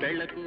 ಬೆಳಕು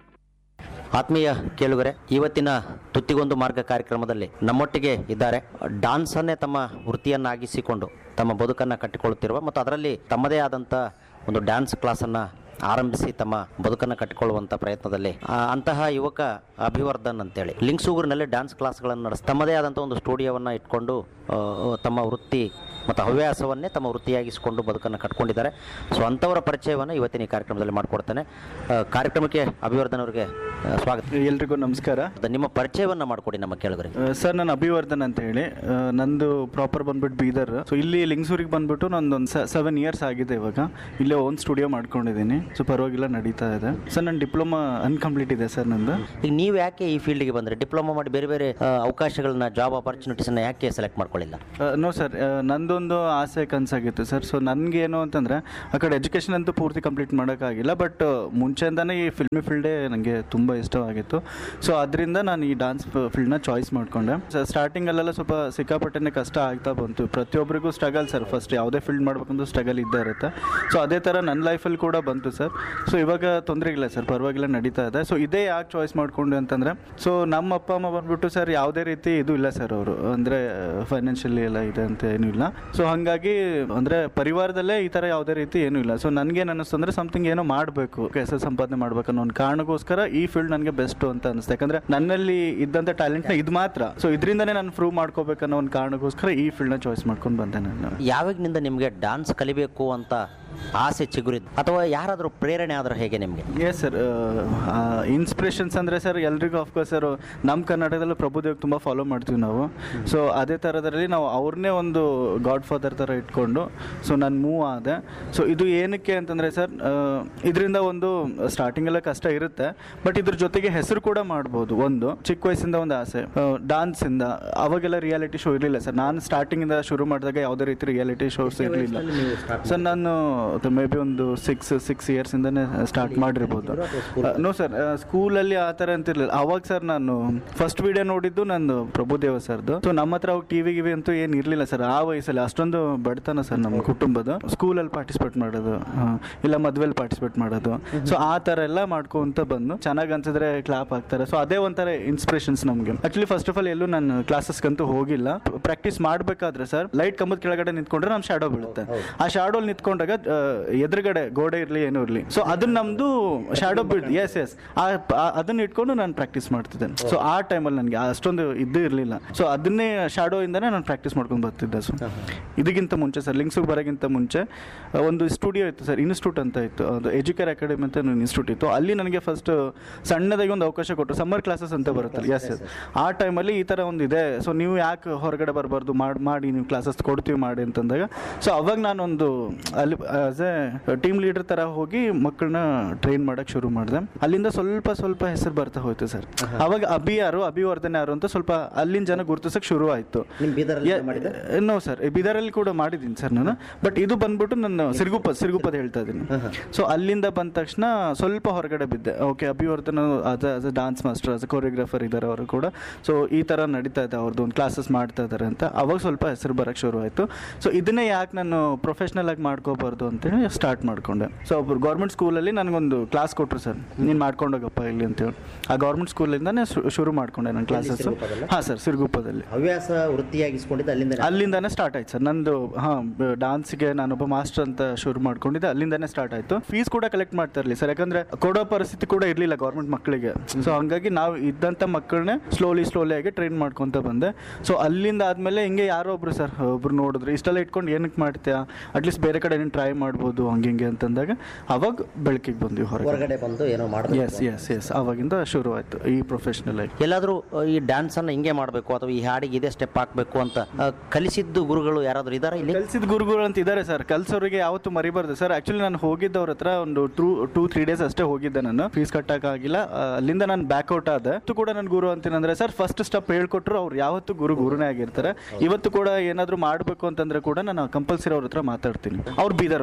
ಆತ್ಮೀಯ ಕೇಳುಗರೆ ಇವತ್ತಿನ ತುತ್ತಿಗೊಂದು ಮಾರ್ಗ ಕಾರ್ಯಕ್ರಮದಲ್ಲಿ ನಮ್ಮೊಟ್ಟಿಗೆ ಇದ್ದಾರೆ ಡಾನ್ಸ್ ಅನ್ನೇ ತಮ್ಮ ವೃತ್ತಿಯನ್ನಾಗಿಸಿಕೊಂಡು ತಮ್ಮ ಬದುಕನ್ನು ಕಟ್ಟಿಕೊಳ್ಳುತ್ತಿರುವ ಮತ್ತು ಅದರಲ್ಲಿ ತಮ್ಮದೇ ಆದಂಥ ಒಂದು ಡ್ಯಾನ್ಸ್ ಕ್ಲಾಸನ್ನು ಆರಂಭಿಸಿ ತಮ್ಮ ಬದುಕನ್ನು ಕಟ್ಟಿಕೊಳ್ಳುವಂಥ ಪ್ರಯತ್ನದಲ್ಲಿ ಆ, ಅಂತಹ ಯುವಕ ಅಭಿವರ್ಧನ್ ಅಂತೇಳಿ ಲಿಂಗ್ಸೂಗೂರಿನಲ್ಲಿ ಡ್ಯಾನ್ಸ್ ಕ್ಲಾಸ್ಗಳನ್ನು ನಡೆಸಿ ತಮ್ಮದೇ ಆದಂಥ ಒಂದು ಸ್ಟುಡಿಯೋವನ್ನು ಇಟ್ಕೊಂಡು ಆ, ತಮ್ಮ ವೃತ್ತಿ ಮತ್ತು ಹವ್ಯಾಸವನ್ನೇ ತಮ್ಮ ವೃತ್ತಿಯಾಗಿಸಿಕೊಂಡು ಬದುಕನ್ನು ಕಟ್ಕೊಂಡಿದ್ದಾರೆ ಸೊ ಅಂಥವರ ಪರಿಚಯವನ್ನು ಇವತ್ತಿನ ಈ ಕಾರ್ಯಕ್ರಮದಲ್ಲಿ ಮಾಡಿಕೊಡ್ತೇನೆ ಆ, ಕಾರ್ಯಕ್ರಮಕ್ಕೆ ಅಭಿವರ್ಧನ್ ಅವರಿಗೆ ಆ, ಸ್ವಾಗತ ಎಲ್ರಿಗೂ ನಮಸ್ಕಾರ ಅದು ನಿಮ್ಮ ಪರಿಚಯವನ್ನು ಮಾಡಿಕೊಡಿ ನಮ್ಮ ಕೇಳುಗರಿಗೆ ಸರ್ ನಾನು ಅಭಿವರ್ಧನ್ ಅಂತ ಹೇಳಿ ಆ, ನಂದು ಪ್ರಾಪರ್ ಬಂದ್ಬಿಟ್ಟು ಬೀದರ್ ಸೊ ಇಲ್ಲಿ ಲಿಂಗ್ಸೂರಿಗೆ ಬಂದ್ಬಿಟ್ಟು ನಂದೊಂದು ಸೆವೆನ್ ಇಯರ್ಸ್ ಆಗಿದೆ ಇವಾಗ ಇಲ್ಲೇ ಓನ್ ಸ್ಟುಡಿಯೋ ಮಾಡ್ಕೊಂಡಿದ್ದೀನಿ ಸೊ ಪರವಾಗಿಲ್ಲ ನಡೀತಾ ಇದೆ ಸರ್ ನನ್ನ ಡಿಪ್ಲೊಮಾ ಅನ್ಕಂಪ್ಲೀಟ್ ಇದೆ ಸರ್ ನಂದು ಈಗ ನೀವು ಯಾಕೆ ಈ ಫೀಲ್ಡ್ಗೆ ಬಂದರೆ ಡಿಪ್ಲೊಮಾ ಮಾಡಿ ಬೇರೆ ಬೇರೆ ಆ, ಅವಕಾಶಗಳನ್ನ ಜಾಬ್ ಆಪರ್ಚುನಿಟೀಸನ್ನು ಯಾಕೆ ಸೆಲೆಕ್ಟ್ ಮಾಡ್ಕೊಳ್ಳಿಲ್ಲ ನೋ ಸರ್ ನಂದೊಂದು ಆಸೆ ಕನಸಾಗಿತ್ತು ಸರ್ ಸೊ ನನಗೇನು ಅಂತಂದರೆ ಆ ಕಡೆ ಎಜುಕೇಷನ್ ಅಂತೂ ಪೂರ್ತಿ ಕಂಪ್ಲೀಟ್ ಮಾಡೋಕ್ಕಾಗಿಲ್ಲ ಬಟ್ ಮುಂಚೆಯಿಂದನೇ ಈ ಫಿಲ್ಮಿ ಫೀಲ್ಡೇ ನನಗೆ ತುಂಬ ಇಷ್ಟವಾಗಿತ್ತು ಸೊ ಅದರಿಂದ ನಾನು ಈ ಡಾನ್ಸ್ ಫೀಲ್ಡ್ನ ಚಾಯ್ಸ್ ಮಾಡಿಕೊಂಡೆ ಸೊ ಸ್ಟಾರ್ಟಿಂಗಲ್ಲೆಲ್ಲ ಸ್ವಲ್ಪ ಸಿಕ್ಕಾಪಟ್ಟೆನೇ ಕಷ್ಟ ಆಗ್ತಾ ಬಂತು ಪ್ರತಿಯೊಬ್ಬರಿಗೂ ಸ್ಟ್ರಗಲ್ ಸರ್ ಫಸ್ಟ್ ಯಾವುದೇ ಫೀಲ್ಡ್ ಮಾಡ್ಬೇಕಂದ್ರೂ ಸ್ಟ್ರಗಲ್ ಇದ್ದೇ ಇರುತ್ತೆ ಸೊ ಅದೇ ಥರ ನನ್ನ ಲೈಫಲ್ಲಿ ಕೂಡ ಬಂತು ಸರ್ ಸೊ ಇವಾಗ ತೊಂದರೆ ಇಲ್ಲ ಸರ್ ಪರವಾಗಿಲ್ಲ ನಡೀತಾ ಇದೆ ಸೊ ಇದೇ ಯಾಕೆ ಚಾಯ್ಸ್ ಮಾಡ್ಕೊಂಡು ಅಂತಂದರೆ ಸೊ ನಮ್ಮ ಅಪ್ಪ ಅಮ್ಮ ಬಂದ್ಬಿಟ್ಟು ಸರ್ ಯಾವುದೇ ರೀತಿ ಇದು ಇಲ್ಲ ಸರ್ ಅವರು ಅಂದರೆ ಫೈನಾನ್ಷಿಯಲಿ ಎಲ್ಲ ಇದೆ ಅಂತ ಏನೂ ಇಲ್ಲ ಸೊ ಹಾಗಾಗಿ ಅಂದರೆ ಪರಿವಾರದಲ್ಲೇ ಈ ಥರ ಯಾವುದೇ ರೀತಿ ಏನೂ ಇಲ್ಲ ಸೊ ನನಗೇನು ಅನ್ನಿಸ್ತು ಅಂದರೆ ಸಮಥಿಂಗ್ ಏನೋ ಮಾಡಬೇಕು ಹೆಸರು ಸಂಪಾದನೆ ಮಾಡ್ಬೇಕು ಅನ್ನೋ ಒಂದು ಕಾರಣಕ್ಕೋಸ್ಕರ ಈ ಫೀಲ್ಡ್ ನನಗೆ ಬೆಸ್ಟ್ ಅಂತ ಅನಿಸ್ತು ಯಾಕಂದರೆ ನನ್ನಲ್ಲಿ ಇದ್ದಂಥ ಟ್ಯಾಲೆಂಟ್ನ ಇದು ಮಾತ್ರ ಸೊ ಇದರಿಂದನೇ ನಾನು ಪ್ರೂವ್ ಮಾಡ್ಕೋಬೇಕನ್ನೋ ಒಂದು ಕಾರಣಕ್ಕೋಸ್ಕರ ಈ ಫೀಲ್ಡ್ನ ಚಾಯ್ಸ್ ಮಾಡ್ಕೊಂಡು ಬಂದೆ ನಾನು ಯಾವಾಗಿನಿಂದ ನಿಮಗೆ ಡಾನ್ಸ್ ಕಲಿಬೇಕು ಅಂತ ಆಸೆ ಚಿಗುರಿದ್ದು ಅಥವಾ ಯಾರಾದರೂ ಪ್ರೇರಣೆ ಆದ್ರೆ ಹೇಗೆ ನಿಮಗೆ ಎಸ್ ಸರ್ ಇನ್ಸ್ಪಿರೇಷನ್ಸ್ ಅಂದರೆ ಸರ್ ಎಲ್ರಿಗೂ ಆಫ್ಕೋರ್ಸ್ ಸರ್ ನಮ್ಮ ಕರ್ನಾಟಕದಲ್ಲೂ ಪ್ರಭುದೇವ್ ತುಂಬ ಫಾಲೋ ಮಾಡ್ತೀವಿ ನಾವು ಸೊ ಅದೇ ಥರದಲ್ಲಿ ನಾವು ಅವ್ರನ್ನೇ ಒಂದು ಗಾಡ್ ಫಾದರ್ ಥರ ಇಟ್ಕೊಂಡು ಸೊ ನಾನು ಮೂವ್ ಆದೆ ಸೊ ಇದು ಏನಕ್ಕೆ ಅಂತಂದರೆ ಸರ್ ಇದರಿಂದ ಒಂದು ಸ್ಟಾರ್ಟಿಂಗೆಲ್ಲ ಕಷ್ಟ ಇರುತ್ತೆ ಬಟ್ ಇದ್ರ ಜೊತೆಗೆ ಹೆಸರು ಕೂಡ ಮಾಡ್ಬೋದು ಒಂದು ಚಿಕ್ಕ ವಯಸ್ಸಿಂದ ಒಂದು ಆಸೆ ಡಾನ್ಸಿಂದ ಅವಾಗೆಲ್ಲ ರಿಯಾಲಿಟಿ ಶೋ ಇರಲಿಲ್ಲ ಸರ್ ನಾನು ಸ್ಟಾರ್ಟಿಂಗಿಂದ ಶುರು ಮಾಡಿದಾಗ ಯಾವುದೇ ರೀತಿ ರಿಯಾಲಿಟಿ ಶೋಸ್ ಇರಲಿಲ್ಲ ಸರ್ ನಾನು ಮೇ ಬಿ ಒಂದು ಸಿಕ್ಸ್ ಸಿಕ್ಸ್ ಇಯರ್ಸಿಂದನೇ ಸ್ಟಾರ್ಟ್ ಮಾಡಿರ್ಬೋದು ನೋ ಸರ್ ಸ್ಕೂಲಲ್ಲಿ ಆ ಥರ ಅಂತ ಇರಲಿಲ್ಲ ಅವಾಗ ಸರ್ ನಾನು ಫಸ್ಟ್ ವಿಡಿಯೋ ನೋಡಿದ್ದು ನಂದು ಪ್ರಭುದೇವ ಸರ್ದು ಸೊ ನಮ್ಮ ಹತ್ರ ಅವಾಗ ಟಿ ವಿ ಗಿವಿ ಅಂತೂ ಏನು ಇರಲಿಲ್ಲ ಸರ್ ಆ ವಯಸ್ಸಲ್ಲಿ ಅಷ್ಟೊಂದು ಬಡತನ ಸರ್ ನಮ್ಮ ಕುಟುಂಬದ ಸ್ಕೂಲಲ್ಲಿ ಪಾರ್ಟಿಸಿಪೇಟ್ ಮಾಡೋದು ಆ, ಇಲ್ಲ ಮದ್ವೆಲಿ ಪಾರ್ಟಿಸಿಪೇಟ್ ಮಾಡೋದು ಸೊ ಆ ಥರ ಎಲ್ಲ ಮಾಡ್ಕೊಂತ ಬಂದು ಚೆನ್ನಾಗಿ ಅನ್ಸಿದ್ರೆ ಕ್ಲಾಪ್ ಹಾಕ್ತಾರೆ ಸೊ ಅದೇ ಒಂಥರ ಇನ್ಸ್ಪಿರೇಷನ್ಸ್ ನಮಗೆ ಆಕ್ಚುಲಿ ಫಸ್ಟ್ ಆಫ್ ಆಲ್ ಎಲ್ಲೂ ನಾನು ಕ್ಲಾಸಸ್ಗಂತೂ ಹೋಗಿಲ್ಲ ಪ್ರಾಕ್ಟೀಸ್ ಮಾಡಬೇಕಾದ್ರೆ ಸರ್ ಲೈಟ್ ಕಂಬದ ಕೆಳಗಡೆ ನಿಂತ್ಕೊಂಡ್ರೆ ನಮ್ಮ ಶಾಡೋ ಬೀಳುತ್ತೆ ಆ ಶಾಡೋಲ್ ನಿಂತ್ಕೊಂಡಾಗ ಆ, ಎದುರುಗಡೆ ಗೋಡೆ ಇರಲಿ ಏನೂ ಇರಲಿ ಸೊ ಅದನ್ನ ನಮ್ದು ಶಾಡೋ ಬೀಳ್ ಎಸ್ ಎಸ್ ಅದನ್ನ ಇಟ್ಕೊಂಡು ನಾನು ಪ್ರಾಕ್ಟೀಸ್ ಮಾಡ್ತಿದ್ದೆ ಸೊ ಆ ಟೈಮಲ್ಲಿ ನನಗೆ ಅಷ್ಟೊಂದು ಇದು ಇರಲಿಲ್ಲ ಸೊ ಅದನ್ನೇ ಶಾಡೋ ಇಂದಾನೆ ನಾನು ಪ್ರಾಕ್ಟೀಸ್ ಮಾಡ್ಕೊಂಡು ಬರ್ತಿದ್ದೆ ಸೊ ಇದಕ್ಕಿಂತ ಮುಂಚೆ ಸರ್ ಲಿಂಕ್ಸಿಗೆ ಬರೋಕ್ಕಿಂತ ಮುಂಚೆ ಆ, ಒಂದು ಸ್ಟುಡಿಯೋ ಇತ್ತು ಸರ್ ಇನ್ಸ್ಟಿಟ್ಯೂಟ್ ಅಂತ ಇತ್ತು ಅದು ಎಜುಕೇರ್ ಅಕಾಡೆಮಿ ಅಂತ ಒಂದು ಇನ್ಸ್ಟಿಟ್ಯೂಟ್ ಇತ್ತು ಅಲ್ಲಿ ನನಗೆ ಫಸ್ಟ್ ಸಣ್ಣದಾಗಿ ಒಂದು ಅವಕಾಶ ಕೊಟ್ಟರು ಸಮ್ಮರ್ ಕ್ಲಾಸಸ್ ಅಂತ ಬರುತ್ತಲ್ಲ ಎಸ್ ಎಸ್ ಆ ಟೈಮಲ್ಲಿ ಈ ಥರ ಒಂದು ಇದೆ ಸೊ ನೀವು ಯಾಕೆ ಹೊರಗಡೆ ಬರಬಾರ್ದು ಮಾಡಿ ಮಾಡಿ ನೀವು ಕ್ಲಾಸಸ್ ಕೊಡ್ತೀವಿ ಮಾಡಿ ಅಂತಂದಾಗ ಸೊ ಅವಾಗ ನಾನೊಂದು ಅಲ್ಲಿ ಆಸ್ ಎ ಟೀಮ್ ಲೀಡರ್ ಥರ ಹೋಗಿ ಮಕ್ಕಳನ್ನ ಟ್ರೈನ್ ಮಾಡೋಕ್ಕೆ ಶುರು ಮಾಡಿದೆ ಅಲ್ಲಿಂದ ಸ್ವಲ್ಪ ಸ್ವಲ್ಪ ಹೆಸರು ಬರ್ತಾ ಹೋಯ್ತು ಸರ್ ಅವಾಗ ಅಭಿ ಯಾರು ಅಭಿವರ್ಧನೆ ಯಾರು ಅಂತ ಸ್ವಲ್ಪ ಅಲ್ಲಿನ ಜನ ಗುರುತಿಸಕ್ಕೆ ಶುರು ಆಯಿತು ನಿಮ್ಮ ಬೀದರಲ್ಲಿ ಮಾಡಿದ ನೋ ಸರ್ ಬೀದರಲ್ಲಿ ಕೂಡ ಮಾಡಿದ್ದೀನಿ ಸರ್ ನಾನು ಬಟ್ ಇದು ಬಂದ್ಬಿಟ್ಟು ನಾನು ಸಿರುಗುಪ್ಪ ಸಿರುಗುಪ್ಪದ ಹೇಳ್ತಾ ಇದ್ದೀನಿ ಸೊ ಅಲ್ಲಿಂದ ಬಂದ ತಕ್ಷಣ ಸ್ವಲ್ಪ ಹೊರಗಡೆ ಬಿದ್ದೆ okay Abhivardhan as as a dance master as a choreographer ಇದ್ದಾರೆ ಅವರು ಕೂಡ ಸೊ ಈ ಥರ ನಡೀತಾ ಇದೆ ಅವ್ರದ್ದು ಒಂದು ಕ್ಲಾಸಸ್ ಮಾಡ್ತಾ ಇದ್ದಾರೆ ಅಂತ ಅವಾಗ ಸ್ವಲ್ಪ ಹೆಸರು ಬರೋಕ್ಕೆ ಶುರು ಆಯಿತು ಸೊ ಇದನ್ನೇ ಯಾಕೆ ನಾನು ಪ್ರೊಫೆಷ್ನಲ್ ಆಗಿ ಮಾಡ್ಕೋಬಾರ್ದು ಅಂತೇಳಿ ಸ್ಟಾರ್ಟ್ ಮಾಡ್ಕೊಂಡೆ ಸೊ ಒಬ್ರು ಗೌರ್ಮೆಂಟ್ ಸ್ಕೂಲಲ್ಲಿ ನನಗೊಂದು ಕ್ಲಾಸ್ ಕೊಟ್ಟರು ಸರ್ ನೀನು ಮಾಡ್ಕೊಂಡೋಗಪ್ಪ ಇಲ್ಲಿ ಅಂತೇಳಿ ಆ ಗೌರ್ಮೆಂಟ್ ಸ್ಕೂಲಿಂದನೇ ಶುರು ಮಾಡ್ಕೊಂಡೆ ನನ್ನ ಕ್ಲಾಸಸ್ ಹಾಂ ಸರ್ ಸಿರುಗುಪ್ಪದಲ್ಲಿ ಹವ್ಯಾಸ ವೃತ್ತಿಯಾಗಿಸ್ಕೊಂಡಿದ್ದು ಅಲ್ಲಿಂದ ಅಲ್ಲಿಂದಾನೇ ಸ್ಟಾರ್ಟ್ ಆಯ್ತು ಸರ್ ನಂದು ಹಾಂ ಡಾನ್ಸ್ಗೆ ನಾನೊಬ್ಬ ಮಾಸ್ಟರ್ ಅಂತ ಶುರು ಮಾಡ್ಕೊಂಡಿದ್ದೆ ಅಲ್ಲಿಂದಾನೇ ಸ್ಟಾರ್ಟ್ ಆಯ್ತು ಫೀಸ್ ಕೂಡ ಕಲೆಕ್ಟ್ ಮಾಡ್ತಾ ಇರಲಿ ಸರ್ ಯಾಕಂದ್ರೆ ಕೊಡೋ ಪರಿಸ್ಥಿತಿ ಕೂಡ ಇರಲಿಲ್ಲ ಗೌರ್ಮೆಂಟ್ ಮಕ್ಕಳಿಗೆ ಸೊ ಹಂಗಾಗಿ ನಾವು ಇದ್ದಂಥ ಮಕ್ಕಳನ್ನೇ ಸ್ಲೋಲಿ ಸ್ಲೋಲಿ ಆಗಿ ಟ್ರೈನ್ ಮಾಡ್ಕೊತ ಬಂದೆ ಸೊ ಅಲ್ಲಿಂದ ಆದಮೇಲೆ ಹಿಂಗೆ ಯಾರೋ ಒಬ್ರು ಸರ್ ಒಬ್ರು ನೋಡಿದ್ರು ಇಷ್ಟೆಲ್ಲ ಇಟ್ಕೊಂಡು ಏನಕ್ಕೆ ಮಾಡ್ತೀಯಾ ಅಟ್ಲೀಸ್ಟ್ ಬೇರೆ ಕಡೆ ನೀನು ಟ್ರೈ ಮಾಡ್ಬೋದು ಹಂಗೆ ಹಿಂಗೆ ಅಂತಂದಾಗ ಅವಾಗ ಬೆಳಕಿಗೆ ಬಂದ್ವಿ ಹೊರಗೆ ಹೊರಗಡೆ ಬಂದು ಏನೋ ಮಾಡಿದ್ರೆ ಎಸ್ ಎಸ್ ಎಸ್ ಅವಾಗಿಂದ ಶುರು ಆಯ್ತು ಈ ಪ್ರೊಫೆಷ್ನಲ್ ಆಗಿ ಎಲ್ಲಾದರೂ ಈ ಡ್ಯಾನ್ಸ್ ಅನ್ನ ಹಿಂಗೆ ಮಾಡಬೇಕು ಅಥವಾ ಈ ಹಾಡಿಗೆ ಇದೇ ಸ್ಟೆಪ್ ಹಾಕಬೇಕು ಅಂತ ಆ, ಕಲಿಸಿದ್ದು ಗುರುಗಳು ಯಾರಾದರೂ ಇದಾರ ಇಲ್ಲಿ ಕಲ್ಸಿದ ಗುರುಗಳು ಅಂತ ಇದ್ದಾರೆ ಸರ್ ಕಲ್ಸೋರಿಗೆ ಯಾವತ್ತೂ ಮರಿಬಾರ್ದು ಸರ್ ಆಕ್ಚುಲಿ ನಾನು ಹೋಗಿದ್ದವ್ರ ಹತ್ರ ಒಂದು ಟೂ ಟೂ ತ್ರೀ ಡೇಸ್ ಅಷ್ಟೇ ಹೋಗಿದ್ದೆ ನಾನು ಫೀಸ್ ಕಟ್ಟಕ್ಕಾಗಿಲ್ಲ ಆ, ಅಲ್ಲಿಂದ ನಾನು ಬ್ಯಾಕ್ ಔಟ್ ಆದೆ ಇವತ್ತು ಕೂಡ ನನ್ನ ಗುರು ಅಂತೀನಂದ್ರೆ ಸರ್ ಫಸ್ಟ್ ಸ್ಟೆಪ್ ಹೇಳ್ಕೊಟ್ರು ಅವ್ರು ಯಾವತ್ತೂ ಗುರು ಗುರುನೇ ಆಗಿರ್ತಾರೆ ಇವತ್ತು ಕೂಡ ಏನಾದರೂ ಮಾಡಬೇಕು ಅಂತಂದ್ರೆ ಕೂಡ ನಾನು ಕಂಪಲ್ಸರಿ ಅವ್ರ ಹತ್ರ ಮಾತಾಡ್ತೀನಿ ಅವ್ರು ಬೀದರ್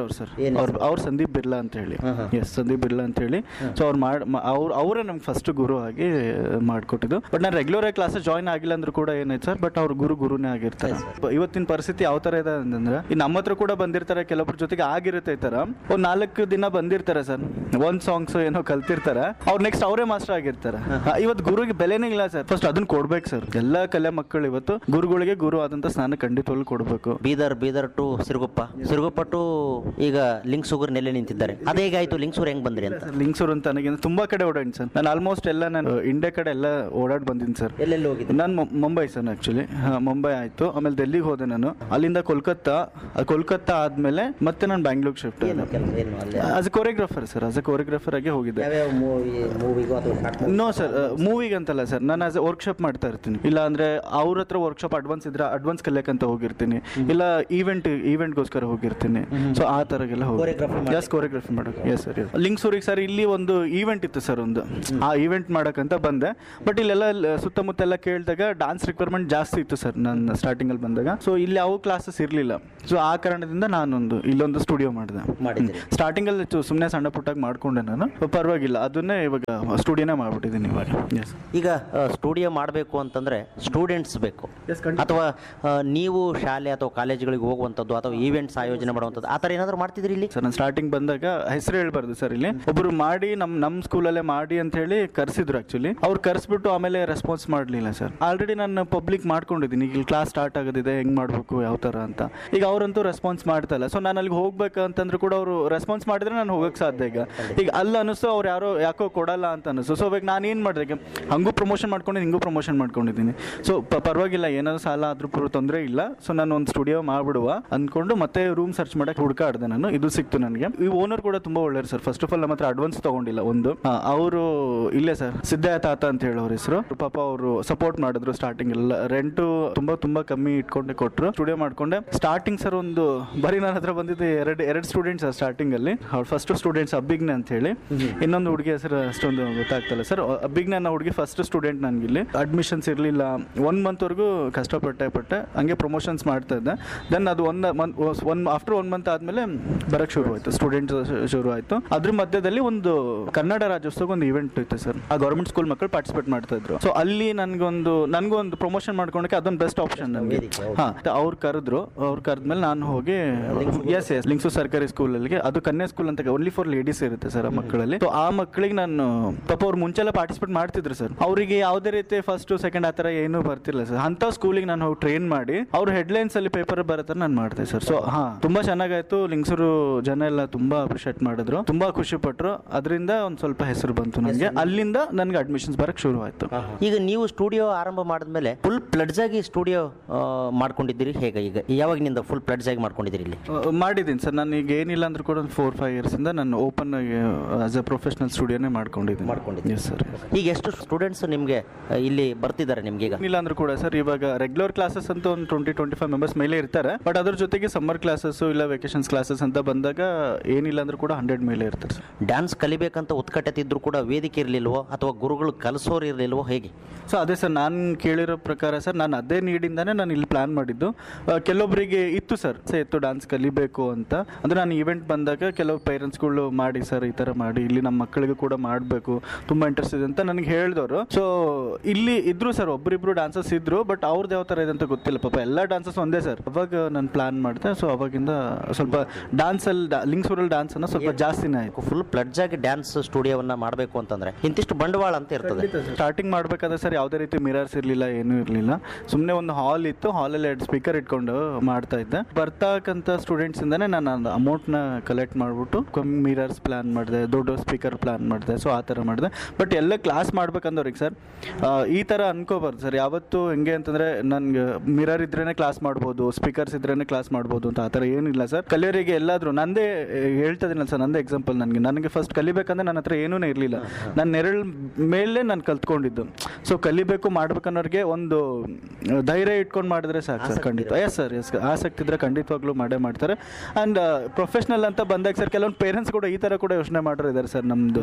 ಅವ್ರು ಸರ್ ಏನ್ ಅವ್ರು ಅವ್ರು ಸಂದೀಪ್ ಬಿರ್ಲಾ ಅಂತ ಹೇಳಿ ಎಸ್ ಸಂದೀಪ್ ಬಿರ್ಲಾ ಅಂತ ಹೇಳಿ ಸೊ ಅವ್ರು ಮಾಡಿ ಅವ್ರು ಅವರೇ ನಮ್ಗೆ ಫಸ್ಟ್ ಗುರು ಆಗಿ ಮಾಡಿಕೊಟ್ಟಿದ್ದು ಬಟ್ ನಾನು ರೆಗ್ಯುಲರ್ ಆಗಿ ಕ್ಲಾಸಸ್ ಜಾಯ್ನ್ ಆಗಿಲ್ಲ ಅಂದ್ರೂ ಕೂಡ ಏನಾಯ್ತು ಸರ್ ಬಟ್ ಅವ್ರು ಗುರು ಗುರುನೇ ಆಗಿರ್ತಾರೆ ಇವತ್ತಿನ ಪರಿಸ್ಥಿತಿ ಯಾವ ಥರ ಇದೆ ಅಂತಂದ್ರೆ ಈ ನಮ್ಮ ಹತ್ರ ಕೂಡ ಬಂದಿರ್ತಾರೆ ಕೆಲವೊಬ್ರ ಜೊತೆಗೆ ಆಗಿರುತ್ತೆ ಈ ಥರ ಒಂದು ನಾಲ್ಕು ದಿನ ಬಂದಿರ್ತಾರೆ ಸರ್ ಒಂದು ಸಾಂಗ್ಸ್ ಏನೋ ಕಲ್ತಿರ್ತಾರೆ ಅವ್ರು ನೆಕ್ಸ್ಟ್ ಅವರೇ ಮಾಸ್ಟರ್ ಆಗಿರ್ತಾರೆ ಇವತ್ತು ಗುರುಗೆ ಬೆಲೆನೇ ಇಲ್ಲ ಸರ್ ಫಸ್ಟ್ ಅದನ್ನ ಕೊಡ್ಬೇಕು ಸರ್ ಎಲ್ಲ ಕಲೆ ಮಕ್ಕಳು ಇವತ್ತು ಗುರುಗಳಿಗೆ ಗುರು ಆದಂತ ಸ್ನಾನ ಖಂಡಿತವಾಗ್ಲೂ ಕೊಡಬೇಕು ಬೀದರ್ ಬೀದರ್ ಟು ಸಿರುಗುಪ್ಪ ಸಿರುಗುಪ್ಪ ಟು ಈಗ ಲಿಂಗ್ಸೂಗರ್ ನೆಲೆ ನಿಂತಿದ್ದಾರೆ ಅದೇ ಹೇಗಾಯ್ತು ಲಿಂಗ್ಸೂರ್ ಹೆಂಗ್ ಬಂದ್ರಿ ಅಂತ ಲಿಂಕ್ಸೂರ್ ಅಂತ ನನಗೆ ತುಂಬಾ ಕಡೆ ಓಡಾಡಿ ಸರ್ ನಾನು ಆಲ್ಮೋಸ್ಟ್ ಎಲ್ಲ ನಾನು ಇಂಡಿಯಾ ಕಡೆ ಎಲ್ಲ ಓಡಾಡಿ ಬಂದಿನಿ ಸರ್ ಎಲ್ಲೆಲ್ಲಿ ಹೋಗಿದ್ದೆ ನಾನು ಮು- ಮುಂಬೈ ಸರ್ ಆಕ್ಚುಲಿ ಮುಂಬೈ ಆಯ್ತು ಆಮೇಲೆ ಡೆಲ್ಲಿಗೆ ಹೋದೆ ನಾನು ಅಲ್ಲಿಂದ ಕೋಲ್ಕತ್ತಾ ಆ ಕೋಲ್ಕತ್ತಾ ಆದ್ಮೇಲೆ ಮತ್ತೆ ನಾನು ಬ್ಯಾಂಗ್ಳೂರ್ ಶಿಫ್ಟ್ ಏನು ಕೆಲಸ ಏನು ಅಲ್ಲೇ as a choreographer sir as a choreographer ಆಗಿ ಹೋಗಿದ್ದೆ ಯಾವ್ಯಾವ ಮೂವಿ ಮೂವಿಗೂ ಅಥವಾ ಶಾರ್ಟ್ ನೋ ಸರ್ ಮೂವಿಗೆ ಅಂತಲ್ಲ ಸರ್ ನಾನು ಆಸ್ ಎ ವರ್ಕ್ಶಾಪ್ ಮಾಡ್ತಾ ಇರ್ತೀನಿ ಇಲ್ಲ ಅಂದ್ರೆ ಅವ್ರ ಹತ್ರ ವರ್ಕ್ಶಾಪ್ ಅಡ್ವಾನ್ಸ್ ಇದ್ರೆ ಅಡ್ವಾನ್ಸ್ ಕಲಿಯಕ್ಕಂತ ಹೋಗಿರ್ತೀನಿ ಇಲ್ಲ ಈವೆಂಟ್ ಈವೆಂಟ್ಗೋಸ್ಕರ ಹೋಗಿರ್ತೀನಿ ಸೊ ಆ ಥರಗೆಲ್ಲ Choreography ಹೋಗಿ ಜಾಸ್ತಿ ಕೊರಿಯೋಗ್ರಫಿ ಮಾಡೋಕೆ ಎಸ್ ಸರ್ ಲಿಂಕ್ಸೂರಿಗೆ ಸರ್ ಇಲ್ಲಿ ಒಂದು ಈವೆಂಟ್ ಇತ್ತು ಸರ್ ಒಂದು ಆ ಈವೆಂಟ್ ಮಾಡಕ್ಕಂತ ಬಂದೆ ಬಟ್ ಇಲ್ಲೆಲ್ಲ ಲ- ಸುತ್ತಮುತ್ತ ಎಲ್ಲ ಕೇಳಿದಾಗ ಡಾನ್ಸ್ ರಿಕ್ವೈರ್ಮೆಂಟ್ ಜಾಸ್ತಿ ಇತ್ತು ಸರ್ ನನ್ನ ಸ್ಟಾರ್ಟಿಂಗಲ್ಲಿ ಬಂದಾಗ ಸೊ ಇಲ್ಲಿ ಯಾವ ಕ್ಲಾಸಸ್ ಇರಲಿಲ್ಲ ಸೊ ಆ ಕಾರಣದಿಂದ ನಾನೊಂದು ಇಲ್ಲೊಂದು ಸ್ಟುಡಿಯೋ ಮಾಡಿದೆ ಮಾಡಿದ್ರಿ ಸ್ಟಾರ್ಟಿಂಗಲ್ಲಿ ಸುಮ್ಮನೆ ಸಣ್ಣ ಪುಟ್ಟಾಗಿ ಮಾಡ್ಕೊಂಡೆ ನಾನು ಪರವಾಗಿಲ್ಲ ಅದನ್ನೇ ಇವಾಗ ಸ್ಟುಡಿಯೋನೇ ಮಾಡ್ಬಿಟ್ಟಿದ್ದೀನಿ ಇವಾಗ ಎಸ್ ಈಗ ಸ್ಟುಡಿಯೋ ಮಾಡಬೇಕು ಅಂತಂದ್ರೆ ಸ್ಟೂಡೆಂಟ್ಸ್ ಬೇಕು Yes, ಖಂಡಿತ. ಅಥವಾ ಆ, ನೀವು ಶಾಲೆ ಅಥವಾ ಕಾಲೇಜುಗಳಿಗೆ ಹೋಗುವಂಥದ್ದು ಅಥವಾ ಈವೆಂಟ್ಸ್ ಆಯೋಜನೆ ಮಾಡುವಂಥದ್ದು ಆ ಥರ ಏನಾದರೂ ಮಾಡ್ತಿದ್ರಿ ಇಲ್ಲಿ ಸರ್ ನಾನು ಸ್ಟಾರ್ಟಿಂಗ್ ಬಂದಾಗ ಹೆಸರು ಹೇಳ್ಬಾರ್ದು ಸರ್ ಇಲ್ಲಿ ಒಬ್ರು ಮಾಡಿ ನಮ್ ನಮ್ಮ ಸ್ಕೂಲಲ್ಲೇ ಮಾಡಿ ಅಂತ ಹೇಳಿ ಕರೆಸಿದ್ರು ಆಕ್ಚುಲಿ ಅವ್ರು ಕರೆಸ್ಬಿಟ್ಟು ಆಮೇಲೆ ರೆಸ್ಪಾನ್ಸ್ ಮಾಡಲಿಲ್ಲ ಸರ್ ಆಲ್ರೆಡಿ ನಾನು ಪಬ್ಲಿಕ್ ಮಾಡ್ಕೊಂಡಿದ್ದೀನಿ ಈಗ ಇಲ್ಲಿ ಕ್ಲಾಸ್ ಸ್ಟಾರ್ಟ್ ಆಗೋದಿದೆ ಹೆಂಗ್ ಮಾಡಬೇಕು ಯಾವ ಥರ ಅಂತ ಈಗ ಅವರಂತೂ ರೆಸ್ಪಾನ್ಸ್ ಮಾಡ್ತಾ ಇಲ್ಲ ಸೊ ನಾನು ಅಲ್ಲಿಗೆ ಹೋಗ್ಬೇಕಂತಂದ್ರೆ ಕೂಡ ಅವರು ರೆಸ್ಪಾನ್ಸ್ ಮಾಡಿದ್ರೆ ನಾನು ಹೋಗಕ್ಕೆ ಸಾಧ್ಯ ಈಗ ಈಗ ಅಲ್ಲಿ ಅನಿಸ್ತು ಅವ್ರು ಯಾರೋ ಯಾಕೋ ಕೊಡಲ್ಲ ಅಂತ ಅನಿಸ್ತು ಸೊ ಇವಾಗ ನಾನು ಏನು ಮಾಡಿದೆ ಈಗ ಹಂಗೂ ಪ್ರಮೋಷನ್ ಮಾಡ್ಕೊಂಡು ಹಿಂಗೂ ಪ್ರಮೋಷನ್ ಮಾಡ್ಕೊಂಡಿದ್ದೀನಿ ಸೊ ಪರವಾಗಿಲ್ಲ ಏನಾದ್ರು ಸಾಲ ಆದ್ರೂ ಪೂರ ತೊಂದರೆ ಇಲ್ಲ ಸೊ ನಾನು ಒಂದು ಸ್ಟುಡಿಯೋ ಮಾಡ್ಬಿಡುವ ಅಂದ್ಕೊಂಡು ಮತ್ತೆ ರೂಮ್ ಸರ್ಚ್ ಮಾಡಕ್ಕೆ ಹುಡುಕಾಡ್ದೆ ನಾನು ಇದು ಸಿಕ್ತು ನನಗೆ ಈ ಓನರ್ ಕೂಡ ತುಂಬಾ ಒಳ್ಳೆಯರು ಸರ್ ಫಸ್ಟ್ ಆಫ್ ಆಲ್ ನಮ್ಮ ಹತ್ರ ಅಡ್ವಾನ್ಸ್ ತಗೊಂಡಿಲ್ಲ ಒಂದು ಅವರು ಇಲ್ಲೇ ಸರ್ ಸಿದ್ದಯ್ಯ ತಾತ ಅಂತ ಹೇಳಿ ಅವ್ರ ಹೆಸರು ಪಾಪ ಅವರು ಸಪೋರ್ಟ್ ಮಾಡಿದ್ರು ಸ್ಟಾರ್ಟಿಂಗ್ ಎಲ್ಲ ರೆಂಟು ತುಂಬಾ ತುಂಬಾ ಕಮ್ಮಿ ಇಟ್ಕೊಂಡೆ ಕೊಟ್ಟರು ಸ್ಟುಡಿಯೋ ಮಾಡ್ಕೊಂಡೆ ಸ್ಟಾರ್ಟಿಂಗ್ ಸರ್ ಒಂದು ಬರೀ ನನ್ನ ಹತ್ರ ಬಂದಿದ್ದು ಎರಡು ಎರಡು ಸ್ಟೂಡೆಂಟ್ಸ್ ಸ್ಟಾರ್ಟಿಂಗ್ ಅಲ್ಲಿ ಅವ್ರು ಫಸ್ಟ್ ಸ್ಟೂಡೆಂಟ್ಸ್ ಅಬ್ಬಿಗ್ನೆ ಅಂತ ಹೇಳಿ ಇನ್ನೊಂದು ಹುಡುಗಿ ಹೆಸರು ಅಷ್ಟೊಂದು ಗೊತ್ತಾಗ್ತಲ್ಲ ಸರ್ ಅಬ್ಬಿಗ್ನೆ ಅನ್ನೋ ಹುಡುಗಿ ಫಸ್ಟ್ ಸ್ಟೂಡೆಂಟ್ ನನಗಿಲ್ಲಿ ಅಡ್ಮಿಷನ್ಸ್ ಇರಲಿಲ್ಲ ಒನ್ ಮಂತ್ವರೆಗೂ ಕಷ್ಟಪಟ್ಟೆ ಪಟ್ಟೆ ಹಂಗೆ ಪ್ರಮೋಷನ್ಸ್ ಮಾಡ್ತಾ ಇದ್ದೆ ದೆನ್ ಅದು ಒಂದು month one after one month ಆದಮೇಲೆ ಬರಕ್ಕೆ ಶುರು ಆಯಿತು ಸ್ಟೂಡೆಂಟ್ ಶುರು ಆಯಿತು ಅದ್ರ ಮಧ್ಯದಲ್ಲಿ ಒಂದು ಕನ್ನಡ ರಾಜ್ಯೋತ್ಸವ ಒಂದು ಇವೆಂಟ್ ಇತ್ತು ಸರ್ ಆ ಗೌರ್ಮೆಂಟ್ ಸ್ಕೂಲ್ ಮಕ್ಕಳು ಪಾರ್ಟಿಸಿಪೇಟ್ ಮಾಡ್ತಾ ಇದ್ರು ಸೊ ಅಲ್ಲಿ ನನಗೊಂದು ನನಗೊಂದು ಪ್ರಮೋಷನ್ ಮಾಡ್ಕೊಳಕ್ಕೆ ಅದೊಂದು ಬೆಸ್ಟ್ ಆಪ್ಷನ್ ನನಗೆ ವೇದಿಕೆ, ಹೌದು. ಹಾಂ ಅವ್ರು ಕರೆದ್ರು ಅವ್ರು ಕರೆದ್ಮೇಲೆ ನಾನು ಹೋಗಿ ಎಸ್ ಎಸ್ ಲಿಂಕ್ಸು ಸರ್ಕಾರಿ ಸ್ಕೂಲಲ್ಲಿ ಅದು ಕನ್ಯಾ ಸ್ಕೂಲ್ ಅಂತ ಓನ್ಲಿ ಫಾರ್ ಲೇಡೀಸ್ ಇರುತ್ತೆ ಸರ್ ಆ ಮಕ್ಕಳಲ್ಲಿ ಸೊ ಆ ಮಕ್ಕಳಿಗೆ ನಾನು ಪಾಪ ಅವ್ರು ಮುಂಚೆಲ್ಲ ಪಾರ್ಟಿಸಿಪೇಟ್ ಮಾಡ್ತಿದ್ರು ಸರ್ ಅವರಿಗೆ ಯಾವುದೇ ರೀತಿ ಫಸ್ಟ್ ಸೆಕೆಂಡ್ ಆ ಥರ ಏನೂ ಬರ್ತಿಲ್ಲ ಸರ್ ಅಂತ ಸ್ಕೂಲಿಗೆ ನಾನು ಹೋಗಿ ಟ್ರೈನ್ ಮಾಡಿ ಅವ್ರು ಹೆಡ್ಲೈನ್ಸ್ ಅಲ್ಲಿ ಪೇಪರ್ ಬರತ್ತೆ ನಾನು ಮಾಡಿದೆ ಸರ್ ಸೊ ಹಾ ತುಂಬಾ ಚೆನ್ನಾಗಾಯ್ತು ಲಿಂಕ್ಸರು ಜನ ಎಲ್ಲ ತುಂಬಾ ಅಪ್ರಿಷಿಯೇಟ್ ಮಾಡಿದ್ರು ತುಂಬಾ ಖುಷಿ ಪಟ್ರು ಅದರಿಂದ ಒಂದು ಸ್ವಲ್ಪ ಹೆಸರು ಬಂತು ನನಗೆ ಅಲ್ಲಿಂದ ನನಗೆ ಅಡ್ಮಿಷನ್ಸ್ ಬರಕ್ಕೆ ಶುರು ಆಯ್ತು ಈಗ ನೀವು ಸ್ಟುಡಿಯೋ ಆರಂಭ ಮಾಡಿದ್ಮೇಲೆ ಫುಲ್ ಪ್ಲಡ್ಜ್ ಆಗಿ ಸ್ಟುಡಿಯೋ ಮಾಡ್ಕೊಂಡಿದ್ದೀರಿ ಹೇಗೆ ಈಗ ಯಾವಾಗಿನಿಂದ ಫುಲ್ ಪ್ಲಡ್ಜ್ ಆಗಿ ಮಾಡ್ಕೊಂಡಿದ್ದೀರಿ ಇಲ್ಲಿ ಅಹ್, ಮಾಡಿದ್ದೀನಿ ಸರ್ ನಾನು ಈಗ ಏನಿಲ್ಲ ಅಂದ್ರೂ ಕೂಡ ಒಂದು ಫೋರ್ ಫೈವ್ ಇಯರ್ಸಿಂದ ನಾನು ಓಪನ್ ಆಸ್ ಎ ಪ್ರೊಫೆಷನಲ್ ಸ್ಟುಡಿಯೋನೇ ಮಾಡ್ಕೊಂಡಿದ್ದೀನಿ ಮಾಡ್ಕೊಂಡಿದ್ದೀರಿ. ಎಸ್ ಸರ್ ಈಗ ಎಷ್ಟು ಸ್ಟೂಡೆಂಟ್ಸ್ ನಿಮಗೆ ಇಲ್ಲಿ ಬರ್ತಿದ್ದಾರೆ ನಿಮ್ಗೆ ಈಗ ಇಲ್ಲ ಅಂದ್ರೂ ಕೂಡ ಸರ್ ಇವಾಗ ರೆಗ್ಯುಲರ್ ಕ್ಲಾಸಸ್ ಅಂತ ಒಂದು ಟ್ವೆಂಟಿ ಟ್ವೆಂಟಿ ಫೈವ್ ಮೆಂಬರ್ಸ್ ಮೇಲೆ ಇರ್ತಾರೆ ಬಟ್ ಅದ್ರ ಜೊತೆಗೆ ಸಮ್ಮರ್ ಕ್ಲಾಸಸ್ ಇಲ್ಲ ವೆಕೇಶನ್ಸ್ ಕ್ಲಾಸಸ್ ಅಂತ ಬಂದಾಗ ಏನಿಲ್ಲ ಅಂದ್ರೂ ಕೂಡ ಹಂಡ್ರೆಡ್ ಮೇಲೆ ಇರ್ತಾರೆ ಸರ್ ಡ್ಯಾನ್ಸ್ ಕಲಿಬೇಕಂತ ಉತ್ಕಟತೆ ಇದ್ರೂ ಕೂಡ ವೇದಿಕೆ ಇರಲಿಲ್ವೋ ಅಥವಾ ಗುರುಗಳು ಕಲಿಸೋರು ಇರಲಿಲ್ವೋ ಹೇಗೆ ಸೊ ಅದೇ ಸರ್ ನಾನು ಕೇಳಿರೋ ಪ್ರಕಾರ ಸರ್ ನಾನು ಅದೇ ನೀಡಿಂದಾನೆ ನಾನು ಇಲ್ಲಿ ಪ್ಲಾನ್ ಮಾಡಿದ್ದು ಆ, ಕೆಲವೊಬ್ಬರಿಗೆ ಇತ್ತು ಸರ್ ಸೇ ಇತ್ತು ಡಾನ್ಸ್ ಕಲಿಬೇಕು ಅಂತ ಅಂದರೆ ನಾನು ಇವೆಂಟ್ ಬಂದಾಗ ಕೆಲವು ಪೇರೆಂಟ್ಸ್ಗಳು ಮಾಡಿ ಸರ್ ಈ ಥರ ಮಾಡಿ ಇಲ್ಲಿ ನಮ್ಮ ಮಕ್ಕಳಿಗೂ ಕೂಡ ಮಾಡಬೇಕು ತುಂಬ ಇಂಟ್ರೆಸ್ಟ್ ಇದೆ ಅಂತ ನನಗೆ ಹೇಳಿದವರು ಸೊ ಇಲ್ಲಿ ಇದ್ರು ಸರ್ ಒಬ್ಬರಿಬ್ರು ಡಾನ್ಸಸ್ ಇದ್ರು ಬಟ್ ಅವ್ರದ್ದು ಯಾವ ಥರ ಇದೆ ಅಂತ ಗೊತ್ತಿಲ್ಲ ಪಾಪ ಎಲ್ಲ ಡಾನ್ಸಸ್ ಒಂದೇ ಸರ್ ಅವಾಗ ನಾನು ಪ್ಲಾನ್ ಮಾಡಿದೆ ಸೊ ಅವಾಗಿಂದ ಸ್ವಲ್ಪ ಡಾನ್ಸಲ್ಲಿ ಲಿಂಗ್ಸೂರಲ್ಲಿ ಡಾನ್ಸ್ ಅನ್ನೋ ಸ್ವಲ್ಪ ಜಾಸ್ತಿನೇ ಆಯಿತು ಫುಲ್ ಪ್ಲಡ್ಜ್ ಆಗಿ ಡ್ಯಾನ್ಸ್ ಸ್ಟುಡಿಯೋವನ್ನ ಮಾಡಬೇಕು ಅಂತಂದ್ರೆ ಇಂತಿಷ್ಟು ಬಂಡವಾಳ ಅಂತ ಇರ್ತದೆ ಸ್ಟಾರ್ಟಿಂಗ್ ಮಾಡ್ಬೇಕಾದ್ರೆ ಸರ್ ಯಾವುದೇ ರೀತಿ ಮಿರರ್ಸ್ ಇರಲಿಲ್ಲ ಏನೂ ಇರಲಿಲ್ಲ ಸುಮ್ಮನೆ ಒಂದು ಹಾಲ್ ಇತ್ತು ಹಾಲಲ್ಲಿ ಎರಡು ಸ್ಪೀಕರ್ ಇಟ್ಕೊಂಡು ಮಾಡ್ತಾ ಇದ್ದೆ ಬರ್ತಕ್ಕಂಥ ಸ್ಟೂಡೆಂಟ್ಸ್ ಇಂದಾನೆ ನಾನು ಒಂದು ಅಮೌಂಟ್ನ ಕಲೆಕ್ಟ್ ಮಾಡಿಬಿಟ್ಟು ಕಮ್ಮಿ ಮಿರರ್ಸ್ ಪ್ಲಾನ್ ಮಾಡಿದೆ ದೊಡ್ಡ ಸ್ಪೀಕರ್ ಪ್ಲಾನ್ ಮಾಡಿದೆ ಸೊ ಆ ಥರ ಮಾಡಿದೆ ಬಟ್ ಎಲ್ಲ ಕ್ಲಾಸ್ ಮಾಡ್ಬೇಕಂದವ್ರಿಗೆ ಸರ್ ಈ ಥರ ಅನ್ಕೋಬಾರ್ದು ಸರ್ ಯಾವತ್ತು ಹೆಂಗೆ ಅಂತಂದರೆ ನನಗೆ ಮಿರರ್ ಇದ್ರೇ ಕ್ಲಾಸ್ ಮಾಡ್ಬೋದು ಸ್ಪೀಕರ್ಸ್ ಇದ್ರೇ ಕ್ಲಾಸ್ ಮಾಡ್ಬೋದು ಅಂತ ಆ ಥರ ಏನಿಲ್ಲ ಸರ್ ಕಲಿಯೋರಿಗೆ ಎಲ್ಲಾದರೂ ನಂದೇ ಹೇಳ್ತಾ ಇದೀನಲ್ಲ ಸರ್ ನಂದೇ ಎಕ್ಸಾಂಪಲ್ ನನಗೆ ನನಗೆ ಫಸ್ಟ್ ಕಲಿಬೇಕಂದ್ರೆ ನನ್ನ ಹತ್ರ ಏನೂ ಇರಲಿಲ್ಲ ನಾನು ನೆರಳು ಮೇಲೆ ನಾನು ಕಲ್ತ್ಕೊಂಡಿದ್ದು ಸೊ ಕಲಿಬೇಕು ಮಾಡ್ಬೇಕನ್ನೋರಿಗೆ ಒಂದು ಧೈರ್ಯ ಇಟ್ಕೊಂಡು ಮಾಡಿದ್ರೆ ಸಾಕು ಸರ್ ಖಂಡಿತ ಎಸ್ ಸರ್ ಎಸ್ ಆಸಕ್ತಿ ಇದ್ರೆ ಖಂಡಿತವಾಗ್ಲೂ ಮಾಡೇ ಮಾಡ್ತಾರೆ ಆ್ಯಂಡ್ ಪ್ರೊಫೆಷ್ನಲ್ ಅಂತ ಬಂದಾಗ ಸರ್ ಕೆಲವೊಂದು ಪೇರೆಂಟ್ಸ್ ಕೂಡ ಈ ಥರ ಕೂಡ ಯೋಚನೆ ಮಾಡೋರು ಇದ್ದಾರೆ ಸರ್ ನಮ್ಮದು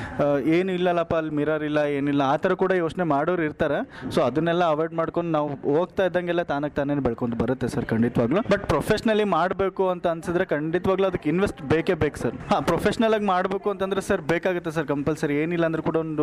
ಏನು ಇಲ್ಲಲ್ಲಪ್ಪ ಅಲ್ಲಿ ಮಿರರ್ ಇಲ್ಲ ಏನಿಲ್ಲ ಆ ಥರ ಕೂಡ ಯೋಚನೆ ಮಾಡೋರು ಇರ್ತಾರೆ ಸೊ ಅದನ್ನೆಲ್ಲ ಅವಾಯ್ಡ್ ಮಾಡ್ಕೊಂಡು ನಾವು ಹೋಗ್ತಾ ಇದ್ದಂಗೆಲ್ಲ ತಾನಾಗಿ ತಾನೇ ಬೆಳ್ಕೊಂಡು ಬರುತ್ತೆ ಸರ್ ಖಂಡಿತವಾಗ್ಲೂ ಬಟ್ ಪ್ರೊಫೆಷ್ನಲಿ ಮಾಡಬೇಕು ಅಂತ ಅನ್ಸಿದ್ರೆ ಖಂಡಿತವಾಗ್ಲೂ ಅದಕ್ಕೆ ಇನ್ವೆಸ್ಟ್ ಬೇಕೇ ಬೇಕು ಸರ್ ಹಾಂ ಪ್ರೊಫೆಷ್ನಲ್ ಆಗಿ ಮಾಡಬೇಕು ಅಂತಂದ್ರೆ ಸರ್ ಬೇಕಾಗುತ್ತೆ ಸರ್ ಕಂಪಲ್ಸರಿ ಏನಿಲ್ಲ ಅಂದ್ರೆ ಕೂಡ ಒಂದು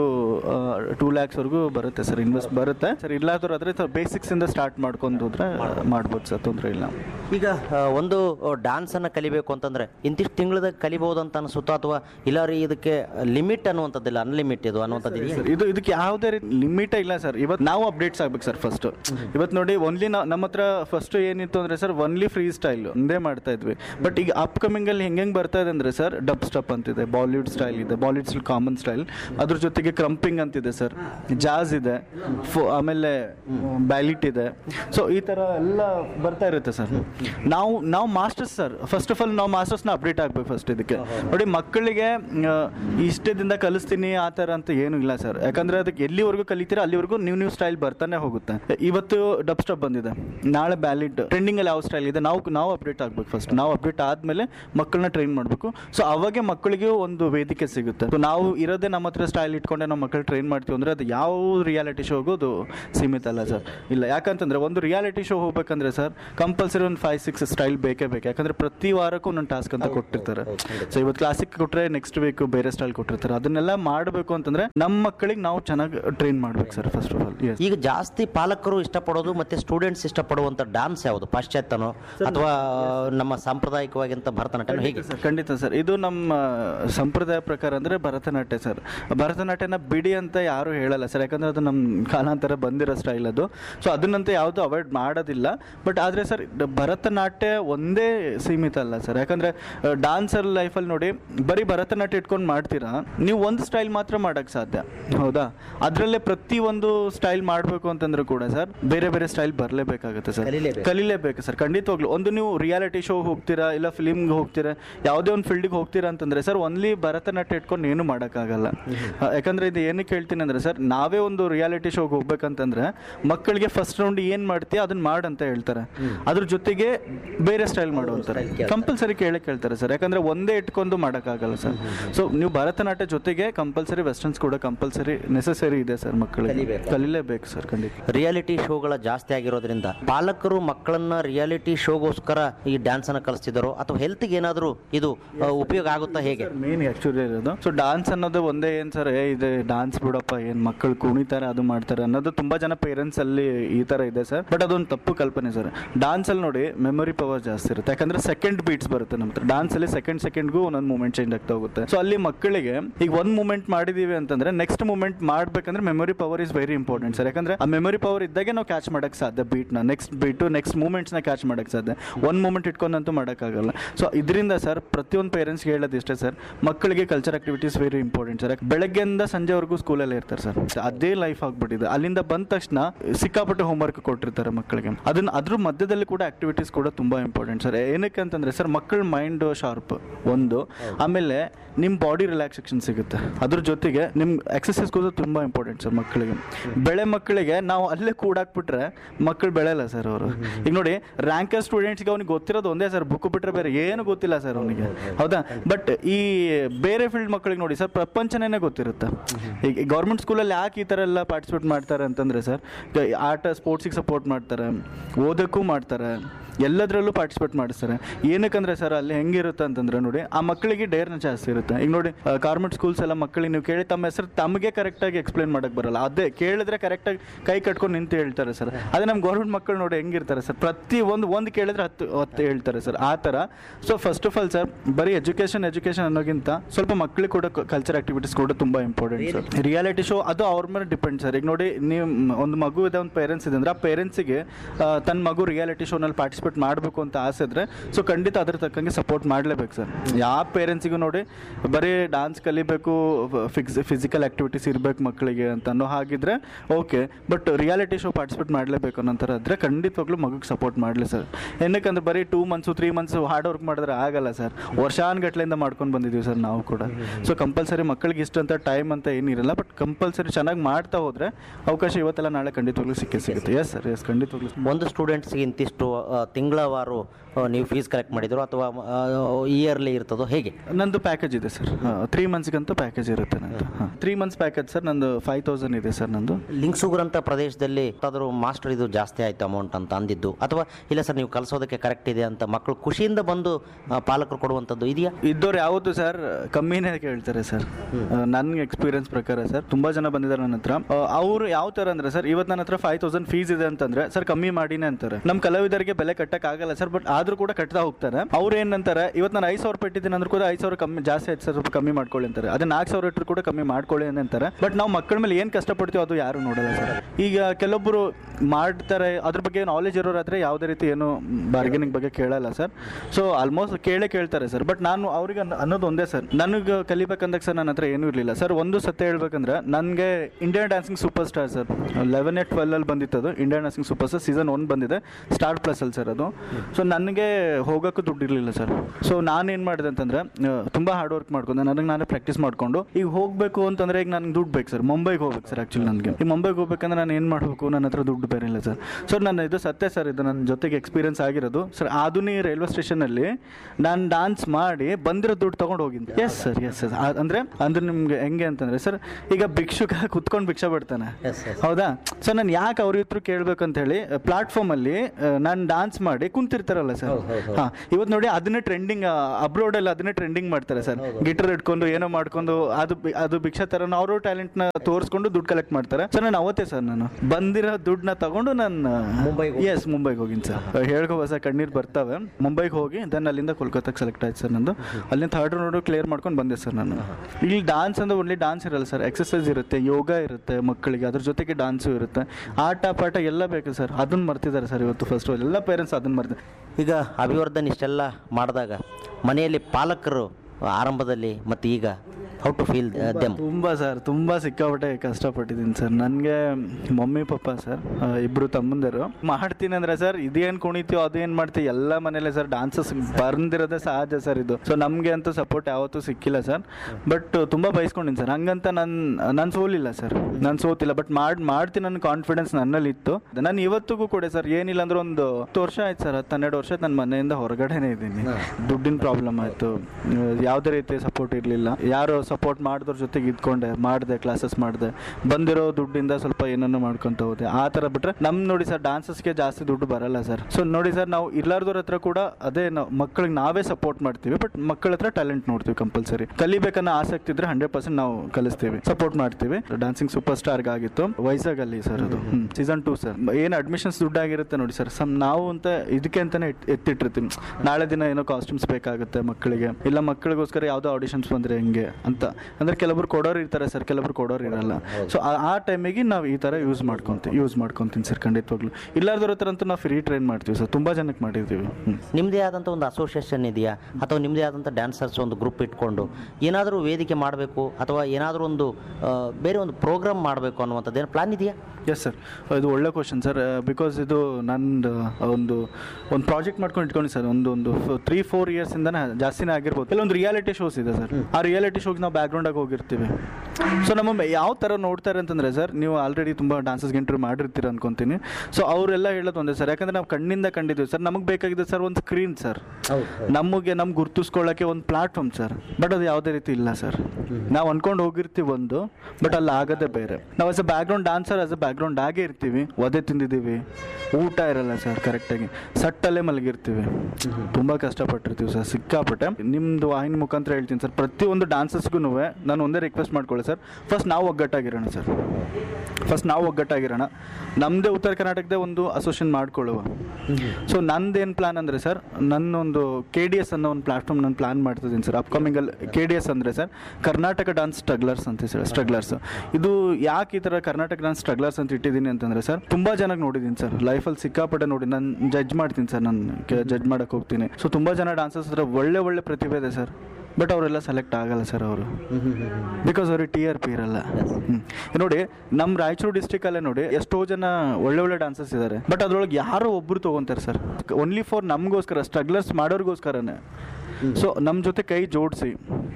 ಟೂ ಲ್ಯಾಕ್ಸ್ವರೆಗೂ ಬರುತ್ತೆ ಸರ್ ಇನ್ವೆಸ್ಟ್ ಬರುತ್ತೆ ಸರ್ ಇಲ್ಲಾದ್ರೂ ಆದರೆ ಸರ್ ಬೇಸಿಕ್ಸಿಂದ ಸ್ಟಾರ್ಟ್ ಮಾಡ್ಕೊಂಡು ಹೋದ್ರೆ ಮಾಡ್ಬೋದು ಸರ್ ತೊಂದರೆ ಇಲ್ಲ ಈಗ ಆ, ಒಂದು ಡ್ಯಾನ್ಸನ್ನು ಕಲಿಬೇಕು ಅಂತಂದ್ರೆ ಇಂತಿಷ್ಟು ತಿಂಗಳದಾಗ ಕಲಿಬಹುದು ಅಂತ ಅನಿಸುತ್ತೋ ಅಥವಾ ಇಲ್ಲ ರೀ ಇದಕ್ಕೆ ಲಿಮಿಟ್ ಅನ್ನುವಂಥದ್ದಿಲ್ಲ ಅನ್ಲಿಮಿಟ್ ಇದು ಅನ್ನುವಂಥದ್ದು ಇದೆಯಾ ಸರ್ ಇದು ಇದಕ್ಕೆ ಯಾವುದೇ ರೀತಿ ಲಿಮಿಟೇ ಇಲ್ಲ ಸರ್ ಇವತ್ತು ನಾವು ಅಪ್ಡೇಟ್ಸ್ ಆಗ್ಬೇಕು ಸರ್ ಫಸ್ಟ್ ಇವತ್ತು ನೋಡಿ ಓನ್ಲಿ ನಮ್ಮ ಹತ್ರ ಫಸ್ಟ್ ಏನಿತ್ತು ಅಂದ್ರೆ ಸರ್ ಒನ್ಲಿ ಫ್ರೀ ಸ್ಟೈಲ್ ಒಂದೇ ಮಾಡ್ತಾ ಇದ್ವಿ ಬಟ್ ಈಗ ಅಪ್ಕಮಿಂಗ್ ಅಲ್ಲಿ ಹೆಂಗೆ ಬರ್ತಾ ಇದೆ ಅಂದ್ರೆ ಸರ್ ಡಬ್ ಸ್ಟಪ್ ಅಂತಿದೆ ಬಾಲಿವುಡ್ ಸ್ಟೈಲ್ ಇದೆ ಬಾಲಿವುಡ್ ಸ್ಟೈಲ್ ಕಾಮನ್ ಸ್ಟೈಲ್ ಅದ್ರ ಜೊತೆಗೆ ಕ್ರಂಪಿಂಗ್ ಅಂತಿದೆ ಸರ್ ಜಾಜ್ ಇದೆ ಫೋ- ಆಮೇಲೆ ಬ್ಯಾಲಿಟ್ ಇದೆ ಸೊ ಈ ಥರ ಎಲ್ಲ ಬರ್ತಾ ಇರುತ್ತೆ ಸರ್ ನಾವು ನಾವು masters sir first of all ನಾವು ಮಾಸ್ಟರ್ಸ್ನ ಅಪ್ಡೇಟ್ ಆಗ್ಬೇಕು ಫಸ್ಟ್ ಇದಕ್ಕೆ ನೋಡಿ ಮಕ್ಕಳಿಗೆ ಆ, ಇಷ್ಟದಿಂದ ಕಲಿಸ್ತೀನಿ ಆ ಥರ ಅಂತ ಏನೂ ಇಲ್ಲ ಸರ್ ಯಾಕಂದ್ರೆ ಅದಕ್ಕೆ ಎಲ್ಲಿವರೆಗೂ ಕಲಿತೀರಾ ಅಲ್ಲಿವರೆಗೂ ನ್ಯೂ ನ್ಯೂ ಸ್ಟೈಲ್ ಬರ್ತಾನೆ ಹೋಗುತ್ತೆ ಇವತ್ತು ಡಬ್ ಸ್ಟಪ್ ಬಂದಿದೆ ನಾಳೆ ಬ್ಯಾಲಿಡ್ ಟ್ರೆಂಡಿಂಗ್ ಅಲ್ಲಿ ಯಾವ ಸ್ಟೈಲ್ ಇದೆ ನಾವು ನಾವು ಅಪ್ಡೇಟ್ ಆಗ್ಬೇಕು ಫಸ್ಟ್ ನಾವು ಅಪ್ಡೇಟ್ ಆದಮೇಲೆ ಮಕ್ಕಳನ್ನ ಟ್ರೈನ್ ಮಾಡಬೇಕು ಸೊ ಅವಾಗೆ ಮಕ್ಕಳಿಗೆ ಒಂದು ವೇದಿಕೆ ಸಿಗುತ್ತೆ ಸೊ ನಾವು ಇರೋದೇ ನಮ್ಮ ಹತ್ರ ಸ್ಟೈಲ್ ಇಟ್ಕೊಂಡೆ ನಾವು ಮಕ್ಕಳು ಟ್ರೈನ್ ಮಾಡ್ತೀವಿ ಅಂದ್ರೆ ಅದು ಯಾವ ರಿಯಾಲಿಟಿ ಶೋಗೂ ಅದು ಸೀಮಿತ ಅಲ್ಲ ಸರ್ ಇಲ್ಲ ಯಾಕಂತಂದ್ರೆ ಒಂದು ರಿಯಾಲಿಟಿ ಶೋ ಹೋಗ್ಬೇಕಂದ್ರೆ ಸರ್ ಕಂಪಲ್ಸರಿ ಒಂದು ಫೈವ್ ಸಿಕ್ಸ್ ಸ್ಟೈಲ್ ಬೇಕೇ ಬೇಕು ಯಾಕಂದ್ರೆ ಪ್ರತಿ ವಾರಕ್ಕೂ ಒಂದೊಂದು ಟಾಸ್ಕ್ ಅಂತ ಕೊಟ್ಟಿರ್ತಾರೆ ಸೊ ಇವತ್ತು ಕ್ಲಾಸಿಕ್ ಕೊಟ್ಟರೆ ನೆಕ್ಸ್ಟ್ ವೀಕ್ ಬೇರೆ ಸ್ಟೈಲ್ ಕೊಟ್ಟಿರ್ತಾರೆ ಅದನ್ನೆಲ್ಲ ಮಾಡಬೇಕು ಅಂತಂದ್ರೆ ನಮ್ಮ ಮಕ್ಕಳಿಗೆ ನಾವು ಚೆನ್ನಾಗಿ ಟ್ರೈನ್ ಮಾಡ್ಬೇಕು sir first of all yes ಈಗ ಜಾಸ್ತಿ ಪಾಲಕರು ಇಷ್ಟಪಡೋದು ಮತ್ತೆ ಸ್ಟೂಡೆಂಟ್ಸ್ ಇಷ್ಟಪಡುವಂಥ ಡ್ಯಾನ್ಸ್ ಯಾವುದು ಪಾಶ್ಚಾತ್ಯನೋ ಅಥವಾ ನಮ್ಮ ಸಾಂಪ್ರದಾಯಿಕವಾಗಿಂತ ಭರತನಾಟ್ಯನೋ ಹೇಗೆ ಸರ್ ಖಂಡಿತ ಸರ್ ಇದು ನಮ್ಮ ಸಂಪ್ರದಾಯ ಪ್ರಕಾರ ಅಂದರೆ ಭರತನಾಟ್ಯ ಸರ್ ಭರತನಾಟ್ಯನ ಬಿಡಿ ಅಂತ ಯಾರು ಹೇಳಲ್ಲ ಸರ್ ಯಾಕಂದರೆ ಅದು ನಮ್ಮ ಕಾಲಾಂತರ ಬಂದಿರೋ ಸ್ಟೈಲ್ ಅದು ಸೊ ಅದನ್ನಂತ ಯಾವುದು ಅವಾಯ್ಡ್ ಮಾಡೋದಿಲ್ಲ ಬಟ್ ಆದರೆ ಸರ್ ಭರತನಾಟ್ಯ ಒಂದೇ ಸೀಮಿತ ಅಲ್ಲ ಸರ್ ಯಾಕಂದರೆ ಡಾನ್ಸರ್ ಲೈಫಲ್ಲಿ ನೋಡಿ ಬರೀ ಭರತನಾಟ್ಯ ಇಟ್ಕೊಂಡು ಮಾಡ್ತೀರಾ ನೀವು ಒಂದು ಸ್ಟೈಲ್ ಮಾತ್ರ ಮಾಡೋಕ್ಕೆ ಸಾಧ್ಯ ಹೌದಾ ಅದರಲ್ಲೇ ಪ್ರತಿ ಒಂದು ಸ್ಟೈಲ್ ಮಾಡಬೇಕು ಅಂತಂದ್ರೆ ಕೂಡ ಸರ್ ಬೇರೆ ಬೇರೆ ಸ್ಟೈಲ್ ಬರಲೇಬೇಕಾಗುತ್ತೆ ಸರ್ ಕಲೀಲೇಬೇಕು. ಕಲೀಲೇಬೇಕು ಸರ್ ಖಂಡಿತವಾಗ್ಲು ಒಂದು ನೀವು ರಿಯಾಲಿಟಿ ಶೋ ಹೋಗ್ತೀರಾ ಇಲ್ಲ ಫಿಲಿಮ್ಗೆ ಹೋಗ್ತೀರಾ ಯಾವುದೇ ಒಂದು ಫೀಲ್ಡಿಗೆ ಹೋಗ್ತೀರಾ ಅಂತಂದ್ರೆ ಸರ್ ಒನ್ಲಿ ಭರತನಾಟ್ಯ ಇಟ್ಕೊಂಡು ಏನು ಮಾಡೋಕ್ಕಾಗಲ್ಲ ಆ, ಯಾಕಂದ್ರೆ ಇದು ಏನಕ್ಕೆ ಹೇಳ್ತೀನಿ ಅಂದ್ರೆ ಸರ್ ನಾವೇ ಒಂದು ರಿಯಾಲಿಟಿ ಶೋಗೆ ಹೋಗ್ಬೇಕಂತಂದ್ರೆ ಮಕ್ಕಳಿಗೆ ಫಸ್ಟ್ ರೌಂಡ್ ಏನು ಮಾಡ್ತೀಯ ಅದನ್ನ ಮಾಡಂತ ಹೇಳ್ತಾರೆ ಅದ್ರ ಜೊತೆಗೆ ಬೇರೆ ಸ್ಟೈಲ್ ಮಾಡು ಅಂತಾರೆ ಕಂಪಲ್ಸರಿ ಕೇಳಕ್ಕೆ ಹೇಳ್ತಾರೆ ಸರ್ ಯಾಕಂದ್ರೆ ಒಂದೇ ಇಟ್ಕೊಂಡು ಮಾಡೋಕ್ಕಾಗಲ್ಲ ಸರ್ ಸೊ ನೀವು ಭರತನಾಟ್ಯ ಜೊತೆಗೆ ಕಂಪಲ್ಸರಿ ವೆಸ್ಟರ್ನ್ಸ್ ಕೂಡ ಕಂಪಲ್ಸರಿ ನೆಸಸರಿ ಇದೆ ಸರ್ ಮಕ್ಕಳಿಗೆ ಕಲಿಬೇಕು. ಕಲೀಲೇಬೇಕು ಸರ್ ಖಂಡಿತ ರಿಯಾಲಿಟಿ ಶೋಗಳ ಜಾಸ್ತಿ ಆಗಿರೋದ್ರಿಂದ ಪಾಲಕರು ಮಕ್ಕಳನ್ನ ರಿಯಾಲಿಟಿ ಶೋಗೋಸ್ಕರ ಈ ಡ್ಯಾನ್ಸ್ ಅನ್ನ ಕಲಿಸ್ತಿದ್ದಾರೋ ಅಥವಾ ಹೆಲ್ತ್ಗೆ ಏನಾದರೂ ಇದು ಆ, ಉಪಯೋಗ ಆಗುತ್ತಾ ಹೇಗೆ ಮೇನ್ ಆ್ಯಕ್ಚುಲಿ ಇರೋದು ಸೊ ಡಾನ್ಸ್ ಅನ್ನೋದು ಒಂದೇ ಏನು ಸರ್ ಏ ಇದೆ ಡಾನ್ಸ್ ಬಿಡಪ್ಪ ಏನು ಮಕ್ಕಳು ಕುಣಿತಾರೆ ಅದು ಮಾಡ್ತಾರೆ ಅನ್ನೋದು ತುಂಬ ಜನ ಪೇರೆಂಟ್ಸ್ ಅಲ್ಲಿ ಈ ಥರ ಇದೆ ಸರ್ ಬಟ್ ಅದೊಂದು ತಪ್ಪು ಕಲ್ಪನೆ ಸರ್ ಡಾನ್ಸ್ ಅಲ್ಲಿ ನೋಡಿ ಮೆಮೊರಿ ಪವರ್ ಜಾಸ್ತಿ ಇರುತ್ತೆ ಯಾಕಂದ್ರೆ ಸೆಕೆಂಡ್ ಬೀಟ್ಸ್ ಬರುತ್ತೆ ನಮ್ಮ ಹತ್ರ ಡಾನ್ಸ್ ಅಲ್ಲಿ ಸೆಕೆಂಡ್ ಸೆಕೆಂಡ್ಗೂ ಒಂದೊಂದು ಮೂಮೆಂಟ್ ಚೇಂಜ್ ಆಗ್ತಾ ಹೋಗುತ್ತೆ ಸೊ ಅಲ್ಲಿ ಮಕ್ಕಳಿಗೆ ಈಗ ಒಂದು ಮೂಮೆಂಟ್ ಮಾಡಿದೀವಿ ಅಂತಂದ್ರೆ ನೆಕ್ಸ್ಟ್ ಮೂಮೆಂಟ್ ಮಾಡ್ಬೇಕಂದ್ರೆ memory power is very important sir ಯಾಕಂದ್ರೆ ಆ ಮೆಮೊರಿ ಪವರ್ ಇದ್ದಾಗೆ ನಾವು ಕ್ಯಾಚ್ ಮಾಡಕ್ ಸಾಧ್ಯ ಬೀಟ್ನ ನೆಕ್ಸ್ಟ್ ಬೀಟು ನೆಕ್ಸ್ಟ್ ಮೂಮೆಂಟ್ಸ್ನ ಕ್ಯಾಚ್ ಮಾಡಕ್ ಸಾಧ್ಯ ಒಂದು ಮೂಮೆಂಟ್ ಇಟ್ಕೊಂಡಂತೂ ಮಾಡೋಕ್ಕಾಗಲ್ಲ ಸೊ ಇದರಿಂದ ಸರ್ ಪ್ರತಿಯೊಂದು ಪೇರೆಂಟ್ಸ್ಗೆ ಹೇಳೋದು ಇಷ್ಟೇ ಸರ್ ಮಕ್ಕಳಿಗೆ culture activities very important sir ಬೆಳಗ್ಗೆಯಿಂದ ಸಂಜೆವರೆಗೂ ಸ್ಕೂಲಲ್ಲಿ ಇರ್ತಾರೆ ಸರ್ ಅದೇ ಲೈಫ್ ಆಗ್ಬಿಟ್ಟಿದೆ ಅಲ್ಲಿಂದ ಬಂದ ತಕ್ಷಣ ಸಿಕ್ಕಾಪಟ್ಟೆ ಹೋಮ್ವರ್ಕ್ ಕೊಟ್ಟಿರ್ತಾರೆ ಮಕ್ಕಳಿಗೆ ಅದನ್ನ ಅದ್ರ ಮಧ್ಯದಲ್ಲಿ ಕೂಡ ಆಕ್ಟಿವಿಟೀಸ್ ಕೂಡ ತುಂಬಾ ಇಂಪಾರ್ಟೆಂಟ್ ಸರ್ ಏನಕ್ಕೆ ಅಂತಂದ್ರೆ ಸರ್ ಮಕ್ಕಳ ಮೈಂಡ್ ಶಾರ್ಪ್ ಒಂದು ಆಮೇಲೆ ನಿಮ್ಮ ಬಾಡಿ ರಿಲ್ಯಾಕ್ಸೇಷನ್ ಸಿಗುತ್ತೆ ಅದ್ರ ಜೊತೆಗೆ ನಿಮ್ಮ ಎಕ್ಸಸೈಸ್ ಕೂಡ ತುಂಬ ಇಂಪಾರ್ಟೆಂಟ್ ಸರ್ ಮಕ್ಕಳಿಗೆ ಬೆಳೆ ಮಕ್ಕಳಿಗೆ ನಾವು ಅಲ್ಲೇ ಕೂಡಾಕ್ಬಿಟ್ರೆ ಮಕ್ಕಳು ಬೆಳೆಯಲ್ಲ ಸರ್ ಅವರು ಈಗ ನೋಡಿ ರ್ಯಾಂಕರ್ ಸ್ಟೂಡೆಂಟ್ಸ್ಗೆ ಅವ್ನಿಗೆ ಗೊತ್ತಿರೋದು ಒಂದೇ ಸರ್ ಬುಕ್ ಬಿಟ್ರೆ ಬೇರೆ ಏನು ಗೊತ್ತಿಲ್ಲ ಸರ್ ಅವನಿಗೆ ಹೌದಾ ಬಟ್ ಈ ಬೇರೆ ಫೀಲ್ಡ್ ಮಕ್ಕಳಿಗೆ ನೋಡಿ ಸರ್ ಪ್ರಪಂಚನೇ ಗೊತ್ತಿರುತ್ತೆ ಈಗ ಗೌರ್ಮೆಂಟ್ ಸ್ಕೂಲಲ್ಲಿ ಯಾಕೆ ಈ ಥರ ಎಲ್ಲ ಪಾರ್ಟಿಸಿಪೇಟ್ ಮಾಡ್ತಾರೆ ಅಂತಂದರೆ ಸರ್ ಆಟ ಸ್ಪೋರ್ಟ್ಸಿಗೆ ಸಪೋರ್ಟ್ ಮಾಡ್ತಾರೆ ಓದೋಕ್ಕೂ ಮಾಡ್ತಾರೆ ಎಲ್ಲದರಲ್ಲೂ ಪಾರ್ಟಿಸಿಪೇಟ್ ಮಾಡಿಸ್ತಾರೆ ಏನಕ್ಕಂದ್ರೆ ಸರ್ ಅಲ್ಲಿ ಹೆಂಗಿರುತ್ತೆ ಅಂತಂದ್ರೆ ನೋಡಿ ಆ ಮಕ್ಕಳಿಗೆ ಡೇರ್ನ ಜಾಸ್ತಿ ಇರುತ್ತೆ ಈಗ ನೋಡಿ ಗೌರ್ಮೆಂಟ್ ಸ್ಕೂಲ್ಸ್ ಎಲ್ಲ ಮಕ್ಕಳಿಗೆ ನೀವು ಕೇಳಿ ತಮ್ಮ ಹೆಸರು ತಮಗೆ ಕರೆಕ್ಟಾಗಿ ಎಕ್ಸ್ಪ್ಲೈನ್ ಮಾಡಕ್ಕೆ ಬರಲ್ಲ ಅದೇ ಕೇಳಿದ್ರೆ ಕರೆಕ್ಟಾಗಿ ಕೈ ಕಟ್ಕೊಂಡು ನಿಂತು ಹೇಳ್ತಾರೆ ಸರ್ ಅದೇ ನಮ್ಮ ಗೌರ್ಮೆಂಟ್ ಮಕ್ಕಳು ನೋಡಿ ಹೆಂಗಿರ್ತಾರೆ ಸರ್ ಪ್ರತಿ ಒಂದು ಒಂದು ಕೇಳಿದ್ರೆ ಹತ್ತು ಹತ್ತು ಹೇಳ್ತಾರೆ ಸರ್ ಆ ಥರ so first of all sir ಬರೀ ಎಜುಕೇಷನ್ ಎಜುಕೇಷನ್ ಅನ್ನೋಕ್ಕಿಂತ ಸ್ವಲ್ಪ ಮಕ್ಕಳಿಗೆ ಕೂಡ ಕಲ್ಚರ್ ಆಕ್ಟಿವಿಟೀಸ್ ಕೂಡ ತುಂಬ ಇಂಪಾರ್ಟೆಂಟ್ ಸರ್ ರಿಯಾಲಿಟಿ ಶೋ ಅದು ಅವ್ರ ಮೇಲೆ ಡಿಪೆಂಡ್ ಸರ್ ಈಗ ನೋಡಿ ನೀವು ಒಂದು ಮಗು ಇದೆ ಒಂದು ಪೇರೆಂಟ್ಸ್ ಇದೆ ಅಂದ್ರೆ ಆ ಪೇರೆಂಟ್ಸಿಗೆ ತನ್ನ ಮಗು ರಿಯಾಲಿಟಿ ಶೋನಲ್ಲಿ ಪಾರ್ಟಿಸಿಪೇಟ್ ಮಾಡಬೇಕು ಅಂತ ಆಸೆ ಇದ್ರೆ ಸೊ ಖಂಡಿತ ಅದ್ರ ತಕ್ಕಂಗೆ ಸಪೋರ್ಟ್ ಮಾಡಲೇಬೇಕು ಸರ್ ಯಾವ ಪೇರೆಂಟ್ಸಿಗೂ ನೋಡಿ ಬರೀ ಡಾನ್ಸ್ ಕಲಿಬೇಕು ಫಿಕ್ಸ್ ಫಿಸಿಕಲ್ ಆಕ್ಟಿವಿಟೀಸ್ ಇರಬೇಕು ಮಕ್ಕಳಿಗೆ ಅಂತ ಅನ್ನೋ ಹಾಗಿದ್ರೆ okay but reality show participate ಮಾಡಲೇಬೇಕು ಅನ್ನೋ ಥರ ಇದ್ರೆ ಖಂಡಿತವಾಗ್ಲೂ ಮಗುಗೆ ಸಪೋರ್ಟ್ ಮಾಡಲಿ ಸರ್ ಏನಕ್ಕಂದ್ರೆ ಬರೀ two months three months hard work ಮಾಡಿದ್ರೆ ಆಗಲ್ಲ ಸರ್ ವರ್ಷಾನ್ಗಟ್ಲೆಯಿಂದ ಮಾಡ್ಕೊಂಡು ಬಂದಿದ್ದೀವಿ ಸರ್ ನಾವು ಕೂಡ ಸೊ ಕಂಪಲ್ಸರಿ ಮಕ್ಕಳಿಗೆ ಇಷ್ಟಂತ ಟೈಮ್ ಅಂತ ಏನಿರಲ್ಲ ಬಟ್ ಕಂಪಲ್ಸರಿ ಚೆನ್ನಾಗಿ ಮಾಡ್ತಾ ಹೋದ್ರೆ ಅವಕಾಶ ಇವತ್ತೆಲ್ಲ ನಾಳೆ ಖಂಡಿತವಾಗ್ಲೂ ಸಿಕ್ಕೇ ಸಿಗುತ್ತೆ ಎಸ್ ಸರ್ ಎಸ್ ಖಂಡಿತವಾಗ್ಲೂ ಒಂದು ಸ್ಟೂಡೆಂಟ್ಸ್ಗೆ ಇಂತಿಷ್ಟು ಆ, ತಿಂಗಳವಾರು ಆ, ನೀವು ಫೀಸ್ ಕಲೆಕ್ಟ್ ಮಾಡಿದ್ರು ಅಥವಾ ಇಯರ್ಲಿ ಇರ್ತದೋ ಹೇಗೆ ನಂದು ಪ್ಯಾಕೇಜ್ ಇದೆ ಸರ್ ತ್ರೀ ಮಂತ್ಸ್ಗಂತೂ ಪ್ಯಾಕೇಜ್ ಇರುತ್ತೆ ನಂದು ತ್ರೀ ಮಂತ್ಸ್ ಪ್ಯಾಕೇಜ್ ಸರ್ ನಂದು ಫೈವ್ ತೌಸಂಡ್ ಇದೆ ಸರ್ ನಂದು ಲಿಂಕ್ಸುಗರ್ ಅಂತ ಪ್ರದೇಶದಲ್ಲಿ ಯಾವ್ದಾದ್ರು ಮಾಸ್ಟರ್ ಇದು ಜಾಸ್ತಿ ಆಯ್ತು ಅಮೌಂಟ್ ಅಂತ ಅಂದಿದ್ದು ಅಥವಾ ಇಲ್ಲ ಸರ್ ನೀವು ಕಲಿಸೋದಕ್ಕೆ ಕರೆಕ್ಟ್ ಇದೆ ಅಂತ ಮಕ್ಕಳು ಖುಷಿಯಿಂದ ಅಲ್ಲಿಂದ ಬಂದು ಆ, ಪಾಲಕರು ಕೊಡುವಂಥದ್ದು ಇದೆಯಾ ಇದ್ದವ್ರು ಯಾವತ್ತು ಸರ್ ಕಮ್ಮಿನೇ ಕೇಳ್ತಾರೆ ಸರ್ ನನ್ನ ಎಕ್ಸ್ಪೀರಿಯನ್ಸ್ ಪ್ರಕಾರ ಸರ್ ತುಂಬಾ ಜನ ಬಂದಿದ್ದಾರೆ ನನ್ನ ಹತ್ರ ಅವರು ಯಾವ ತರ ಅಂದ್ರೆ ಸರ್ ಇವತ್ತು ನನ್ನ ಹತ್ರ ಫೈವ್ ತೌಸಂಡ್ ಫೀಸ್ ಇದೆ ಅಂತಂದ್ರೆ ಸರ್ ಕಮ್ಮಿ ಮಾಡಿನೇ ಅಂತಾರೆ ನಮ್ಮ ಕಲಾವಿದರಿಗೆ ಬೆಲೆ ಕಟ್ಟಕ್ ಆಗಲ್ಲ ಸರ್ ಬಟ್ ಆದ್ರೂ ಕೂಡ ಕಟ್ತಾ ಹೋಗ್ತಾರೆ ಅವ್ರು ಏನಂತಾರೆ ಇವತ್ತು ನಾನು ಐದು ಸಾವಿರ ರೂಪಾಯಿ ಇಟ್ಟಿದ್ದೀನಿ ಅಂದ್ರೂ ಕೂಡ ಐದು ಸಾವಿರ ಕಮ್ಮಿ ಜಾಸ್ತಿ ಆಯ್ತು ಸರ್ ಸ್ವಲ್ಪ ಕಮ್ಮಿ ಮಾಡ್ಕೊಳ್ಳಿ ಅಂತಾರೆ ಅದೇ ನಾಲ್ಕು ಸಾವಿರ ಇಟ್ಟರು ಕೂಡ ಕಮ್ಮಿ ಮಾಡ್ಕೊಳ್ಳಿ ಅಂತ ಅಂತಾರೆ ಬಟ್ ನಾವು ಮಕ್ಕಳ ಮೇಲೆ ಏನು ಕಷ್ಟಪಡ್ತೀವೋ ಅದು ಯಾರು ನೋಡಲ್ಲ ಸರ್ ಈಗ ಕೆಲವೊಬ್ಬರು ಮಾಡ್ತಾರೆ ಅದ್ರ ಬಗ್ಗೆ ನಾಲೆಜ್ ಇರೋರಾದ್ರೆ ಯಾವುದೇ ರೀತಿ ಏನು ಬಾರ್ಗೇನಿಂಗ್ ಬಗ್ಗೆ ಕೇಳಲ್ಲ ಸರ್ ಸೊ ಆಲ್ಮೋಸ್ಟ್ ಕೇಳೇ ಕೇಳ್ತಾರೆ ಸರ್ ಬಟ್ ನಾನು ಅವ್ರಿಗೆ ಅನ್ನ- ಅನ್ನೋದು ಒಂದೇ ಸರ್ ನನಗೆ ಕಲಿಬೇಕಂದಾಗ ಸರ್ ನನ್ನ ಹತ್ರ ಏನೂ ಇರಲಿಲ್ಲ ಸರ್ ಒಂದು ಸತ್ಯ ಹೇಳ್ಬೇಕಂದ್ರೆ ನನಗೆ Indian dancing super star sir eleven at twelve ಅಲ್ಲಿ ಬಂದಿತ್ತು ಅದು Indian dancing super star season one ಬಂದಿದೆ ಸ್ಟಾರ್ ಪ್ಲಸ್ ಅಲ್ಲಿ ಸರ್ ಅದು ಸೊ ನನಗೆ ಹೋಗೋಕ್ಕೂ ದುಡ್ಡು ಇರಲಿಲ್ಲ ಸರ್ ಸೊ ನಾನೇನು ಮಾಡಿದೆ ಅಂತಂದ್ರೆ ತುಂಬ ಹಾರ್ಡ್ ವರ್ಕ್ ಮಾಡ್ಕೊಂಡು ನನಗೆ ನಾನೇ ಪ್ರಾಕ್ಟೀಸ್ ಮಾಡ್ಕೊಂಡು ಈಗ ಹೋಗಬೇಕು ಅಂತಂದ್ರೆ ಈಗ ನನಗೆ ದುಡ್ಡು ಬೇಕು ಸರ್ ಮುಂಬೈಗೆ ಹೋಗ್ಬೇಕು ಸರ್ ಆ್ಯಕ್ಚುಲಿ ನನಗೆ ಈ ಮುಂಬೈಗೆ ಹೋಗ್ಬೇಕಂದ್ರೆ ನಾನು ಏನು ಮಾಡಬೇಕು ನನ್ನ ಹತ್ರ ದುಡ್ಡು ಬೇರೆ ಇಲ್ಲ ಸರ್ ಸರ್ ನನ್ನ ಇದು ಸತ್ಯ ಸರ್ ಇದು ನನ್ನ ಜೊತೆಗೆ ಎಕ್ಸ್ಪೀರಿಯನ್ಸ್ ಆಗಿರೋದು ಸರ್ ಆಧುನಿ ರೈಲ್ವೆ ಸ್ಟೇಷನಲ್ಲಿ ನಾನು ಡಾನ್ಸ್ ಮಾಡಿ ಬಂದಿರೋ ದುಡ್ಡು ತೊಗೊಂಡು ಹೋಗಿದ್ದೆ ಎಸ್ ಸರ್ ಎಸ್ ಸರ್ ಅಂದರೆ ಅಂದ್ರೆ ನಿಮ್ಗೆ ಹೆಂಗೆ ಅಂತಂದ್ರೆ ಸರ್ ಈಗ ಭಿಕ್ಷುಕ ಕುತ್ಕೊಂಡು ಭಿಕ್ಷೆ ಬಿಡ್ತಾನೆ ಹೌದಾ ಸೊ ನಾನು ಯಾಕೆ ಅವ್ರ ಹತ್ರ ಕೇಳ್ಬೇಕು ಅಂತ ಹೇಳಿ ಪ್ಲಾಟ್ಫಾರ್ಮ್ ಅಲ್ಲಿ ನಾನು ಡಾನ್ಸ್ ಮಾಡಿ ಕುಂತಿರ್ತಾರಲ್ಲ ಸರ್ ಹಾ ಇವತ್ತು ನೋಡಿ ಅದನ್ನೇ ಟ್ರೆಂಡಿಂಗ್ ಅಬ್ರೋಡ್ ಅಲ್ಲಿ ಅದನ್ನೇ ಟ್ರೆಂಡಿಂಗ್ ಮಾಡ್ತಾರೆ ಸರ್ ಗಿಟರ್ ಇಟ್ಕೊಂಡು ಏನೋ ಮಾಡ್ಕೊಂಡು ಅದು ಬಿ- ಅದು ಭಿಕ್ಷಾ ತರ ಅವರು ಟ್ಯಾಲೆಂಟ್ ನ ತೋರಿಸ್ಕೊಂಡು ದುಡ್ಡು ಕಲೆಕ್ಟ್ ಮಾಡ್ತಾರೆ ಸರ್ ನಾನು ಅವತ್ತೇ ಸರ್ ನಾನು ಬಂದಿರೋ ದುಡ್ಡನ್ನ ತಗೊಂಡು ನಾನು ಮುಂಬೈಗೆ ಎಸ್ ಮುಂಬೈಗೆ ಹೋಗಿನಿ ಸರ್ ಹೇಳ್ಕೋ ಸರ್ ಕಣ್ಣೀರು ಬರ್ತವೆ ಮುಂಬೈಗೆ ಹೋಗಿ ದೆನ್ ಅಲ್ಲಿಂದ ಕೋಲ್ಕತ್ತಾಗೆ ಸೆಲೆಕ್ಟ್ ಆಯ್ತು ಸರ್ ನಂದು ಅಲ್ಲಿಂದ ಥರ್ಡ್ ರೌಂಡ್ ಕ್ಲಿಯರ್ ಮಾಡ್ಕೊಂಡು ಬಂದೆ ಸರ್ ನಾನು ಇಲ್ಲಿ ಡಾನ್ಸ್ ಅಂದ್ರೆ ಓನ್ಲಿ ಡಾನ್ಸ್ ಇರಲ್ಲ ಸರ್ ಎಕ್ಸಸೈಸ್ ಇರುತ್ತೆ ಯೋಗ ಇರುತ್ತೆ ಮಕ್ಕಳಿಗೆ ಅದ್ರ ಜೊತೆಗೆ ಡಾನ್ಸು ಇರುತ್ತೆ ಆಟ ಪಾಠ ಎಲ್ಲ ಬೇಕು ಸರ್ ಅದನ್ನ ಮರ್ತಿದ್ದಾರೆ ಸರ್ ಇವತ್ತು ಫಸ್ಟ್ ಎಲ್ಲ ಪೇರೆಂಟ್ಸ್ ಅದನ್ನ ಮರ್ತಿದ್ದಾರೆ ಈಗ ಅಭಿವರ್ಧನ್ ಇಷ್ಟೆಲ್ಲ ಮಾಡಿದಾಗ ಮನೆಯಲ್ಲಿ ಪಾಲಕರು ಆರಂಭದಲ್ಲಿ ಮತ್ತು ಈಗ ಹೌ ಟು ಫೀಲ್ ದೆಮ್ ತುಂಬ ಸರ್ ತುಂಬ ಸಿಕ್ಕಾಪಟ್ಟೆ ಕಷ್ಟಪಟ್ಟಿದ್ದೀನಿ ಸರ್ ನನಗೆ ಮಮ್ಮಿ ಪಪ್ಪ ಸರ್ ಆ, ಇಬ್ರು ತಮ್ಮಂದಿರು ಮಾಡ್ತೀನಿ ಅಂದ್ರೆ ಸರ್ ಇದೇನು ಕುಣಿತೀವೋ ಅದೇನು ಮಾಡ್ತೀವಿ ಎಲ್ಲ ಮನೇಲೆ ಸರ್ ಡಾನ್ಸಸ್ ಬಂದಿರೋದೇ ಸಹಜ ಸರ್ ಇದು ಸೊ ನಮಗೆ ಅಂತೂ ಸಪೋರ್ಟ್ ಯಾವತ್ತೂ ಸಿಕ್ಕಿಲ್ಲ ಸರ್ ಬಟ್ ತುಂಬ ಬಯಸ್ಕೊಂಡಿನಿ ಸರ್ ಹಂಗಂತ ನನ್ನ ನಾನು ಸೋಲಿಲ್ಲ ಸರ್ ನಾನು ಸೋತಿಲ್ಲ ಬಟ್ ಮಾಡಿ ಮಾಡ್ತೀನಿ ನನ್ನ ಕಾನ್ಫಿಡೆನ್ಸ್ ನನ್ನಲ್ಲಿ ಇತ್ತು ನಾನು ಇವತ್ತಿಗೂ ಕೂಡ ಸರ್ ಏನಿಲ್ಲ ಅಂದ್ರೆ ಒಂದು ಹತ್ತು ವರ್ಷ ಆಯ್ತು ಸರ್ ಹತ್ತು ಹನ್ನೆರಡು ವರ್ಷ ನನ್ನ ಮನೆಯಿಂದ ಹೊರಗಡೆನೇ ಇದ್ದೀನಿ ದುಡ್ಡಿನ ಪ್ರಾಬ್ಲಮ್ ಆಯಿತು ಯಾವುದೇ ರೀತಿ ಸಪೋರ್ಟ್ ಇರಲಿಲ್ಲ ಯಾರು ಸಪೋರ್ಟ್ ಮಾಡಿದ್ರ ಜೊತೆಗೆ ಇದ್ಕೊಂಡೆ ಮಾಡಿದೆ ಕ್ಲಾಸಸ್ ಮಾಡಿದೆ ಬಂದಿರೋ ದುಡ್ಡಿಂದ ಸ್ವಲ್ಪ ಏನನ್ನು ಮಾಡ್ಕೊಂತ ಹೋದೆ ಆ ಥರ ಬಿಟ್ರೆ ನಮ್ ನೋಡಿ ಸರ್ ಡಾನ್ಸಸ್ಗೆ ಜಾಸ್ತಿ ದುಡ್ಡು ಬರಲ್ಲ ಸರ್ ಸೊ ನೋಡಿ ಸರ್ ನಾವು ಇರ್ಲಾರ್ದವ್ರ ಹತ್ರ ಕೂಡ ಅದೇ ನಾವು ಮಕ್ಕಳಿಗೆ ನಾವೇ ಸಪೋರ್ಟ್ ಮಾಡ್ತೀವಿ ಬಟ್ ಮಕ್ಕಳ ಹತ್ರ ಟ್ಯಾಲೆಂಟ್ ನೋಡ್ತೀವಿ ಕಂಪಲ್ಸರಿ ಕಲಿಬೇಕನ್ನೋ ಆಸಕ್ತಿ ಇದ್ರೆ ಹಂಡ್ರೆಡ್ ಪರ್ಸೆಂಟ್ ನಾವು ಕಲಿಸ್ತೀವಿ ಸಪೋರ್ಟ್ ಮಾಡ್ತೀವಿ ಡಾನ್ಸಿಂಗ್ ಸೂಪರ್ ಸ್ಟಾರ್ಗೆ ಆಗಿತ್ತು ವೈಜಾಗ್ ಅಲ್ಲಿ ಸರ್ ಅದು ಸೀಸನ್ ಟೂ ಸರ್ ಏನು ಅಡ್ಮಿಷನ್ಸ್ ದುಡ್ಡಾಗಿರುತ್ತೆ ನೋಡಿ ಸರ್ ಸಮ್ ನಾವು ಅಂತ ಇದಕ್ಕೆ ಅಂತಾನೆ ಇಟ್- ಎತ್ತಿಟ್ಟಿರ್ತೀವಿ ನಾಳೆ ದಿನ ಏನೋ ಕಾಸ್ಟ್ಯೂಮ್ಸ್ ಬೇಕಾಗುತ್ತೆ ಮಕ್ಕಳಿಗೆ ಇಲ್ಲ ಮಕ್ಕಳಿಗೋಸ್ಕರ ಯಾವುದೋ ಆಡಿಷನ್ಸ್ ಬಂದ್ರೆ ಹೆಂಗೆ ಅಂತ ಅಂದ್ರೆ ಕೆಲವರು ಕೊಡೋರು ಇರ್ತಾರೆ ಸರ್ ಕೆಲವರು ಕೊಡೋರು ಇರಲ್ಲ ಸೊ ಆ ಟೈಮಿಗೆ ನಾವು ಈ ಥರ ಯೂಸ್ ಮಾಡ್ಕೊಂತೀವಿ ಯೂಸ್ ಮಾಡ್ಕೊಂತೀನಿ ಸರ್ ಖಂಡಿತವಾಗ್ಲು ಇಲ್ಲಾರ್ದವ್ರ ಹತ್ರ ಅಂತೂ ನಾವು ಫ್ರೀ ಟ್ರೈನ್ ಮಾಡ್ತೀವಿ ಸರ್ ತುಂಬ ಜನಕ್ಕೆ ಮಾಡಿರ್ತೀವಿ ಹ್ಮ್. ನಿಮ್ಮದೇ ಆದಂಥ ಒಂದು ಅಸೋಸಿಯೇಷನ್ ಇದೆಯಾ ಅಥವಾ ನಿಮ್ಮದೇ ಆದಂಥ ಡ್ಯಾನ್ಸರ್ಸ್ ಒಂದು ಗ್ರೂಪ್ ಇಟ್ಕೊಂಡು ಏನಾದರೂ ವೇದಿಕೆ ಮಾಡಬೇಕು ಅಥವಾ ಏನಾದರೂ ಒಂದು ಆ, ಬೇರೆ ಒಂದು ಪ್ರೋಗ್ರಾಮ್ ಮಾಡಬೇಕು ಅನ್ನುವಂಥದ್ದು ಏನು ಪ್ಲಾನ್ ಇದೆಯಾ ಎಸ್ ಸರ್ ಇದು ಒಳ್ಳೆ ಕ್ವಶನ್ ಸರ್ ಬಿಕಾಸ್ ಇದು ನಂದು ಒಂದು ಒಂದು ಪ್ರಾಜೆಕ್ಟ್ ಮಾಡ್ಕೊಂಡು ಇಟ್ಕೊಂಡು ಸರ್ ಒಂದು ಒಂದು ತ್ರೀ ಫೋರ್ ಇಯರ್ಸಿಂದನೇ ಜಾಸ್ತಿನೇ ಆಗಿರ್ಬೋದು ಕೆಲವೊಂದು ರಿಯಾಲಿಟಿ ಶೋಸ್ ಇದೆ ಸರ್ ಆ ರಿಯಾಲಿಟಿ ಶೋಗೆ ನಾವು ಬ್ಯಾಕ್ಗ್ರೌಂಡಾಗಿ ಹೋಗಿರ್ತೀವಿ ಸೊ ನಮ್ಮ ಮೆ- ಯಾವ ಥರ ನೋಡ್ತಾರೆ ಅಂತಂದರೆ ಸರ್ ನೀವು ಆಲ್ರೆಡಿ ತುಂಬ ಡಾನ್ಸಸ್ಗೆ ಇಂಟರ್ವ್ಯೂ ಮಾಡಿರ್ತೀರ ಅನ್ಕೊಂತೀನಿ ಸೊ ಅವರೆಲ್ಲ ಹೇಳೋದು ಒಂದೇ ಸರ್ ಯಾಕಂದರೆ ನಾವು ಕಣ್ಣಿಂದ ಕಂಡಿದ್ದೀವಿ ಸರ್ ನಮಗೆ ಬೇಕಾಗಿದೆ ಸರ್ ಒಂದು ಸ್ಕ್ರೀನ್ ಸರ್ ನಮಗೆ ನಮ್ಗೆ ಗುರ್ತಿಸ್ಕೊಳ್ಳೋಕ್ಕೆ ಒಂದು ಪ್ಲಾಟ್ಫಾರ್ಮ್ ಸರ್ ಬಟ್ ಅದು ಯಾವುದೇ ರೀತಿ ಇಲ್ಲ ಸರ್ ನಾವು ಅನ್ಕೊಂಡು ಹೋಗಿರ್ತೀವಿ ಒಂದು ಬಟ್ ಅಲ್ಲಿ ಆಗೋದೇ ಬೇರೆ ನಾವು as a background dancer as a background ಆಗೇ ಇರ್ತೀವಿ ಒದೆ ತಿಂದಿದ್ದೀವಿ ಊಟ ಇರಲ್ಲ ಸರ್ ಕರೆಕ್ಟಾಗಿ ಸಟ್ಟಲ್ಲೇ ಮಲಗಿರ್ತೀವಿ ತುಂಬ ಕಷ್ಟಪಟ್ಟಿರ್ತೀವಿ ಸರ್ ಸಿಕ್ಕಾಪಟ್ಟೆ ನಿಮ್ಮದು ವಾಹಿನಿ ಮುಖಾಂತರ ಹೇಳ್ತೀನಿ ಸರ್ ಪ್ರತಿಯೊಂದು ಡಾನ್ಸಸ್ಗೂ ನಾನು ಒಂದೇ ರಿಕ್ವೆಸ್ಟ್ ಮಾಡ್ಕೊಳ್ಳಿ ಸರ್ ಫಸ್ಟ್ ನಾವು ಒಗ್ಗಟ್ಟಾಗಿರೋಣ ಸರ್ ಫಸ್ಟ್ ನಾವು ಒಗ್ಗಟ್ಟಾಗಿರೋಣ ನಮ್ಮದೇ ಉತ್ತರ ಕರ್ನಾಟಕದೇ ಒಂದು ಅಸೋಸಿಯೇಷನ್ ಮಾಡ್ಕೊಳ್ಳುವ ಸೊ ನಂದೇನು ಪ್ಲಾನ್ ಅಂದರೆ ಸರ್ ನನ್ನೊಂದು ಕೆ ಡಿ ಎಸ್ ಅನ್ನೋ ಒಂದು ಪ್ಲಾಟ್ಫಾರ್ಮ್ ನಾನು ಪ್ಲಾನ್ ಮಾಡ್ತಿದ್ದೀನಿ ಸರ್ ಅಪ್ಕಮಿಂಗಲ್ಲಿ ಕೆ ಡಿ ಎಸ್ ಅಂದರೆ ಸರ್ ಕರ್ನಾಟಕ ಡಾನ್ಸ್ ಸ್ಟ್ರಗ್ಲರ್ಸ್ ಅಂತ ಸರ್ ಸ್ಟ್ರಗ್ಲರ್ಸ್ ಇದು ಯಾಕೆ ಈ ಥರ ಕರ್ನಾಟಕ ಡಾನ್ಸ್ ಸ್ಟ್ರಗ್ಲರ್ಸ್ ಅಂತ ಇಟ್ಟಿದ್ದೀನಿ ಅಂತಂದರೆ ಸರ್ ತುಂಬ ಜನಕ್ಕೆ ನೋಡಿದ್ದೀನಿ ಸರ್ ಲೈಫಲ್ಲಿ ಸಿಕ್ಕಾಪಟ್ಟೆ ನೋಡಿ ನಾನು ಜಡ್ಜ್ ಮಾಡ್ತೀನಿ ಸರ್ ನಾನು ಜಡ್ಜ್ ಮಾಡೋಕ್ಕೆ ಹೋಗ್ತೀನಿ ಸೊ ತುಂಬ ಜನ ಡಾನ್ಸರ್ಸ್ ಹತ್ರ ಒಳ್ಳೆ ಒಳ್ಳೆ ಪ್ರತಿಭೆ ಇದೆ ಸರ್ ಬಟ್ ಅವರೆಲ್ಲ ಸೆಲೆಕ್ಟ್ ಆಗಲ್ಲ ಸರ್ ಅವರು ಬಿಕಾಸ್ ಅವ್ರಿಗೆ ಟಿ ಆರ್ ಪಿ ಇರಲ್ಲ ಹ್ಮ್. ನೋಡಿ ನಮ್ಮ ರಾಯಚೂರು ಡಿಸ್ಟಿಕಲ್ಲೇ ನೋಡಿ ಎಷ್ಟೋ ಜನ ಒಳ್ಳೆ ಒಳ್ಳೆ ಡಾನ್ಸರ್ಸ್ ಇದ್ದಾರೆ ಬಟ್ ಅದ್ರೊಳಗೆ ಯಾರೋ ಒಬ್ರು ತೊಗೊಂತಾರೆ ಸರ್ ಓನ್ಲಿ ಫಾರ್ ನಮಗೋಸ್ಕರ ಸ್ಟ್ರಗ್ಲರ್ಸ್ ಮಾಡೋರಿಗೋಸ್ಕರನೇ ಸೊ ನಮ್ಮ ಜೊತೆ ಕೈ ಜೋಡಿಸಿ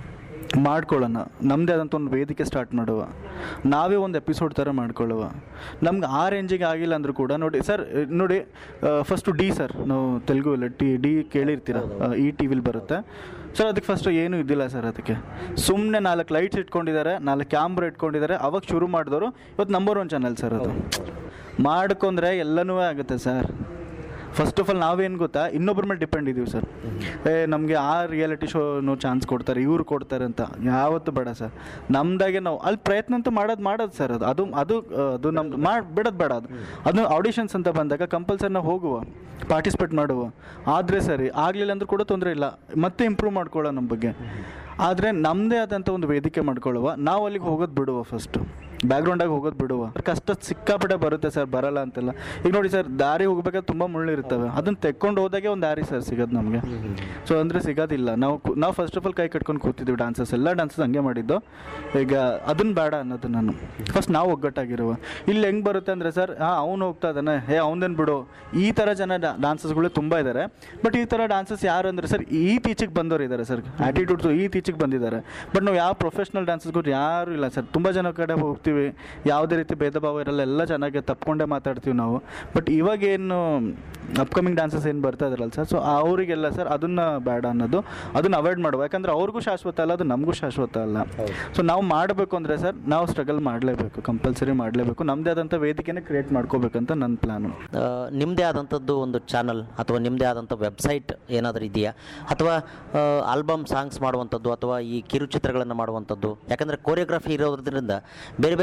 ಮಾಡ್ಕೊಳ್ಳೋಣ ನಮ್ಮದೇ ಆದಂಥ ಒಂದು ವೇದಿಕೆ ಸ್ಟಾರ್ಟ್ ಮಾಡುವ ನಾವೇ ಒಂದು ಎಪಿಸೋಡ್ ಥರ ಮಾಡ್ಕೊಳ್ಳುವ ನಮ್ಗೆ ಆ ರೇಂಜಿಗೆ ಆಗಿಲ್ಲ ಅಂದರೂ ಕೂಡ ನೋಡಿ ಸರ್ ನೋಡಿ ಫಸ್ಟು ಡಿ ಸರ್ ನಾವು ತೆಲುಗು ಇಲ್ಲ ಟಿ ಡಿ ಕೇಳಿರ್ತೀರ ಈ ಟಿ ವಿಲಿ ಬರುತ್ತೆ ಸರ್ ಅದಕ್ಕೆ ಫಸ್ಟ್ ಏನೂ ಇದ್ದಿಲ್ಲ ಸರ್ ಅದಕ್ಕೆ ಸುಮ್ಮನೆ ನಾಲ್ಕು ಲೈಟ್ಸ್ ಇಟ್ಕೊಂಡಿದ್ದಾರೆ ನಾಲ್ಕು ಕ್ಯಾಮ್ರಾ ಇಟ್ಕೊಂಡಿದ್ದಾರೆ ಅವಾಗ ಶುರು ಮಾಡಿದವರು ಇವತ್ತು ನಂಬರ್ ಒನ್ ಚಾನಲ್ ಸರ್ ಅದು ಮಾಡ್ಕೊಂಡ್ರೆ ಎಲ್ಲನೂ ಆಗುತ್ತೆ ಸರ್ ಫಸ್ಟ್ ಆಫ್ ಆಲ್ ನಾವೇನು ಗೊತ್ತಾ ಇನ್ನೊಬ್ಬರ ಮೇಲೆ ಡಿಪೆಂಡ್ ಇದ್ದೀವಿ ಸರ್ ಏ ನಮಗೆ ಆ ರಿಯಾಲಿಟಿ ಶೋನು ಚಾನ್ಸ್ ಕೊಡ್ತಾರೆ ಇವ್ರು ಕೊಡ್ತಾರೆ ಅಂತ ಯಾವತ್ತೂ ಬೇಡ ಸರ್ ನಮ್ದಾಗೆ ನಾವು ಅಲ್ಲಿ ಪ್ರಯತ್ನ ಅಂತೂ ಮಾಡೋದು ಮಾಡೋದು ಸರ್ ಅದು ಅದು ಅದು ಆ, ಅದು ನಮ್ದು ಮಾಡಿ ಬಿಡೋದು ಬೇಡ ಅದು ಅದು ಆಡಿಷನ್ಸ್ ಅಂತ ಬಂದಾಗ ಕಂಪಲ್ಸರಿ ನಾವು ಹೋಗುವ ಪಾರ್ಟಿಸಿಪೇಟ್ ಮಾಡುವ ಆದರೆ ಸರಿ ಆಗಲಿಲ್ಲ ಅಂದ್ರೂ ಕೂಡ ತೊಂದರೆ ಇಲ್ಲ ಮತ್ತೆ ಇಂಪ್ರೂವ್ ಮಾಡ್ಕೊಳ್ಳೋ ನಮ್ಮ ಬಗ್ಗೆ ಆದರೆ ನಮ್ಮದೇ ಆದಂಥ ಒಂದು ವೇದಿಕೆ ಮಾಡ್ಕೊಳ್ಳುವ ನಾವು ಅಲ್ಲಿಗೆ ಹೋಗೋದು ಬಿಡುವ ಫಸ್ಟು ಬ್ಯಾಕ್ಗ್ರೌಂಡಾಗಿ ಹೋಗೋದು ಬಿಡುವ ಕಷ್ಟ ಸಿಕ್ಕಾಪಟ್ಟೆ ಬರುತ್ತೆ ಸರ್ ಬರಲ್ಲ ಅಂತೆಲ್ಲ ಈಗ ನೋಡಿ ಸರ್ ದಾರಿ ಹೋಗ್ಬೇಕಾದ್ರೆ ತುಂಬ ಮುಳ್ಳು ಇರ್ತವೆ ಅದನ್ನು ತೆಕ್ಕೊಂಡು ಹೋದಾಗೆ ಒಂದು ದಾರಿ ಸರ್ ಸಿಗೋದು ನಮಗೆ ಸೊ ಅಂದರೆ ಸಿಗೋದಿಲ್ಲ ನಾವು ಕು- ನಾವು ಫಸ್ಟ್ ಆಫ್ ಆಲ್ ಕೈ ಕಟ್ಕೊಂಡು ಕೂತಿದ್ದೀವಿ ಡಾನ್ಸಸ್ ಎಲ್ಲ ಡಾನ್ಸಸ್ ಹಂಗೆ ಮಾಡಿದ್ದು ಈಗ ಅದನ್ನು ಬೇಡ ಅನ್ನೋದು ನಾನು ಫಸ್ಟ್ ನಾವು ಒಗ್ಗಟ್ಟಾಗಿರುವ ಇಲ್ಲಿ ಹೆಂಗೆ ಬರುತ್ತೆ ಅಂದರೆ ಸರ್ ಹಾಂ ಅವ್ನು ಹೋಗ್ತಾ ಇದ್ದಾನೆ ಹೇ ಅವನದೇನು ಬಿಡು ಈ ಥರ ಜನ ಡಾನ್ಸಸ್ಗಳು ತುಂಬ ಇದ್ದಾರೆ ಬಟ್ ಈ ಥರ ಡಾನ್ಸಸ್ ಯಾರು ಅಂದರೆ ಸರ್ ಈ ತೀಚಿಗೆ ಬಂದವರು ಇದ್ದಾರೆ ಸರ್ ಆ್ಯಟಿಟ್ಯೂಡ್ಸು ಈ ತೀಚಿಗೆ ಬಂದಿದ್ದಾರೆ ಬಟ್ ನಾವು ಯಾವ ಪ್ರೊಫೆಷ್ನಲ್ ಡಾನ್ಸಸ್ಗಳು ಯಾರೂ ಇಲ್ಲ ಸರ್ ತುಂಬ ಜನ ಕಡೆ ಹೋಗ್ತೀವಿ ಯಾವುದೇ ರೀತಿ ಭೇದ ಭಾವ ಇರಲ್ಲ ಎಲ್ಲ ಚೆನ್ನಾಗಿ ತಪ್ಕೊಂಡೇ ಮಾತಾಡ್ತೀವಿ ನಾವು ಬಟ್ ಇವಾಗೇನು ಅಪ್ಕಮಿಂಗ್ ಡಾನ್ಸಸ್ ಏನು ಬರ್ತಾ ಇದಾರಲ್ಲ ಸರ್ ಸೊ ಅವರಿಗೆಲ್ಲ ಸರ್ ಅದನ್ನು ಬೇಡ ಅನ್ನೋದು ಅದನ್ನು ಅವಾಯ್ಡ್ ಮಾಡುವ ಯಾಕಂದರೆ ಅವ್ರಿಗೂ ಶಾಶ್ವತ ಅಲ್ಲ ಅದು ನಮಗೂ ಶಾಶ್ವತ ಅಲ್ಲ ಸೊ ನಾವು ಮಾಡಬೇಕು ಅಂದರೆ ಸರ್ ನಾವು ಸ್ಟ್ರಗಲ್ ಮಾಡಲೇಬೇಕು ಕಂಪಲ್ಸರಿ ಮಾಡಲೇಬೇಕು ನಮ್ಮದೇ ಆದಂಥ ವೇದಿಕೆನೇ ಕ್ರಿಯೇಟ್ ಮಾಡ್ಕೋಬೇಕಂತ ನನ್ನ ಪ್ಲ್ಯಾನು ಆ, ನಿಮ್ಮದೇ ಆದಂಥದ್ದು ಒಂದು ಚಾನಲ್ ಅಥವಾ ನಿಮ್ಮದೇ ಆದಂಥ ವೆಬ್ಸೈಟ್ ಏನಾದರೂ ಇದೆಯಾ ಅಥವಾ ಆಲ್ಬಮ್ ಸಾಂಗ್ಸ್ ಮಾಡುವಂಥದ್ದು ಅಥವಾ ಈ ಕಿರುಚಿತ್ರಗಳನ್ನು ಮಾಡುವಂಥದ್ದು ಯಾಕಂದರೆ ಕೋರಿಯೋಗ್ರಫಿ ಇರೋದ್ರಿಂದ ಬೇರೆ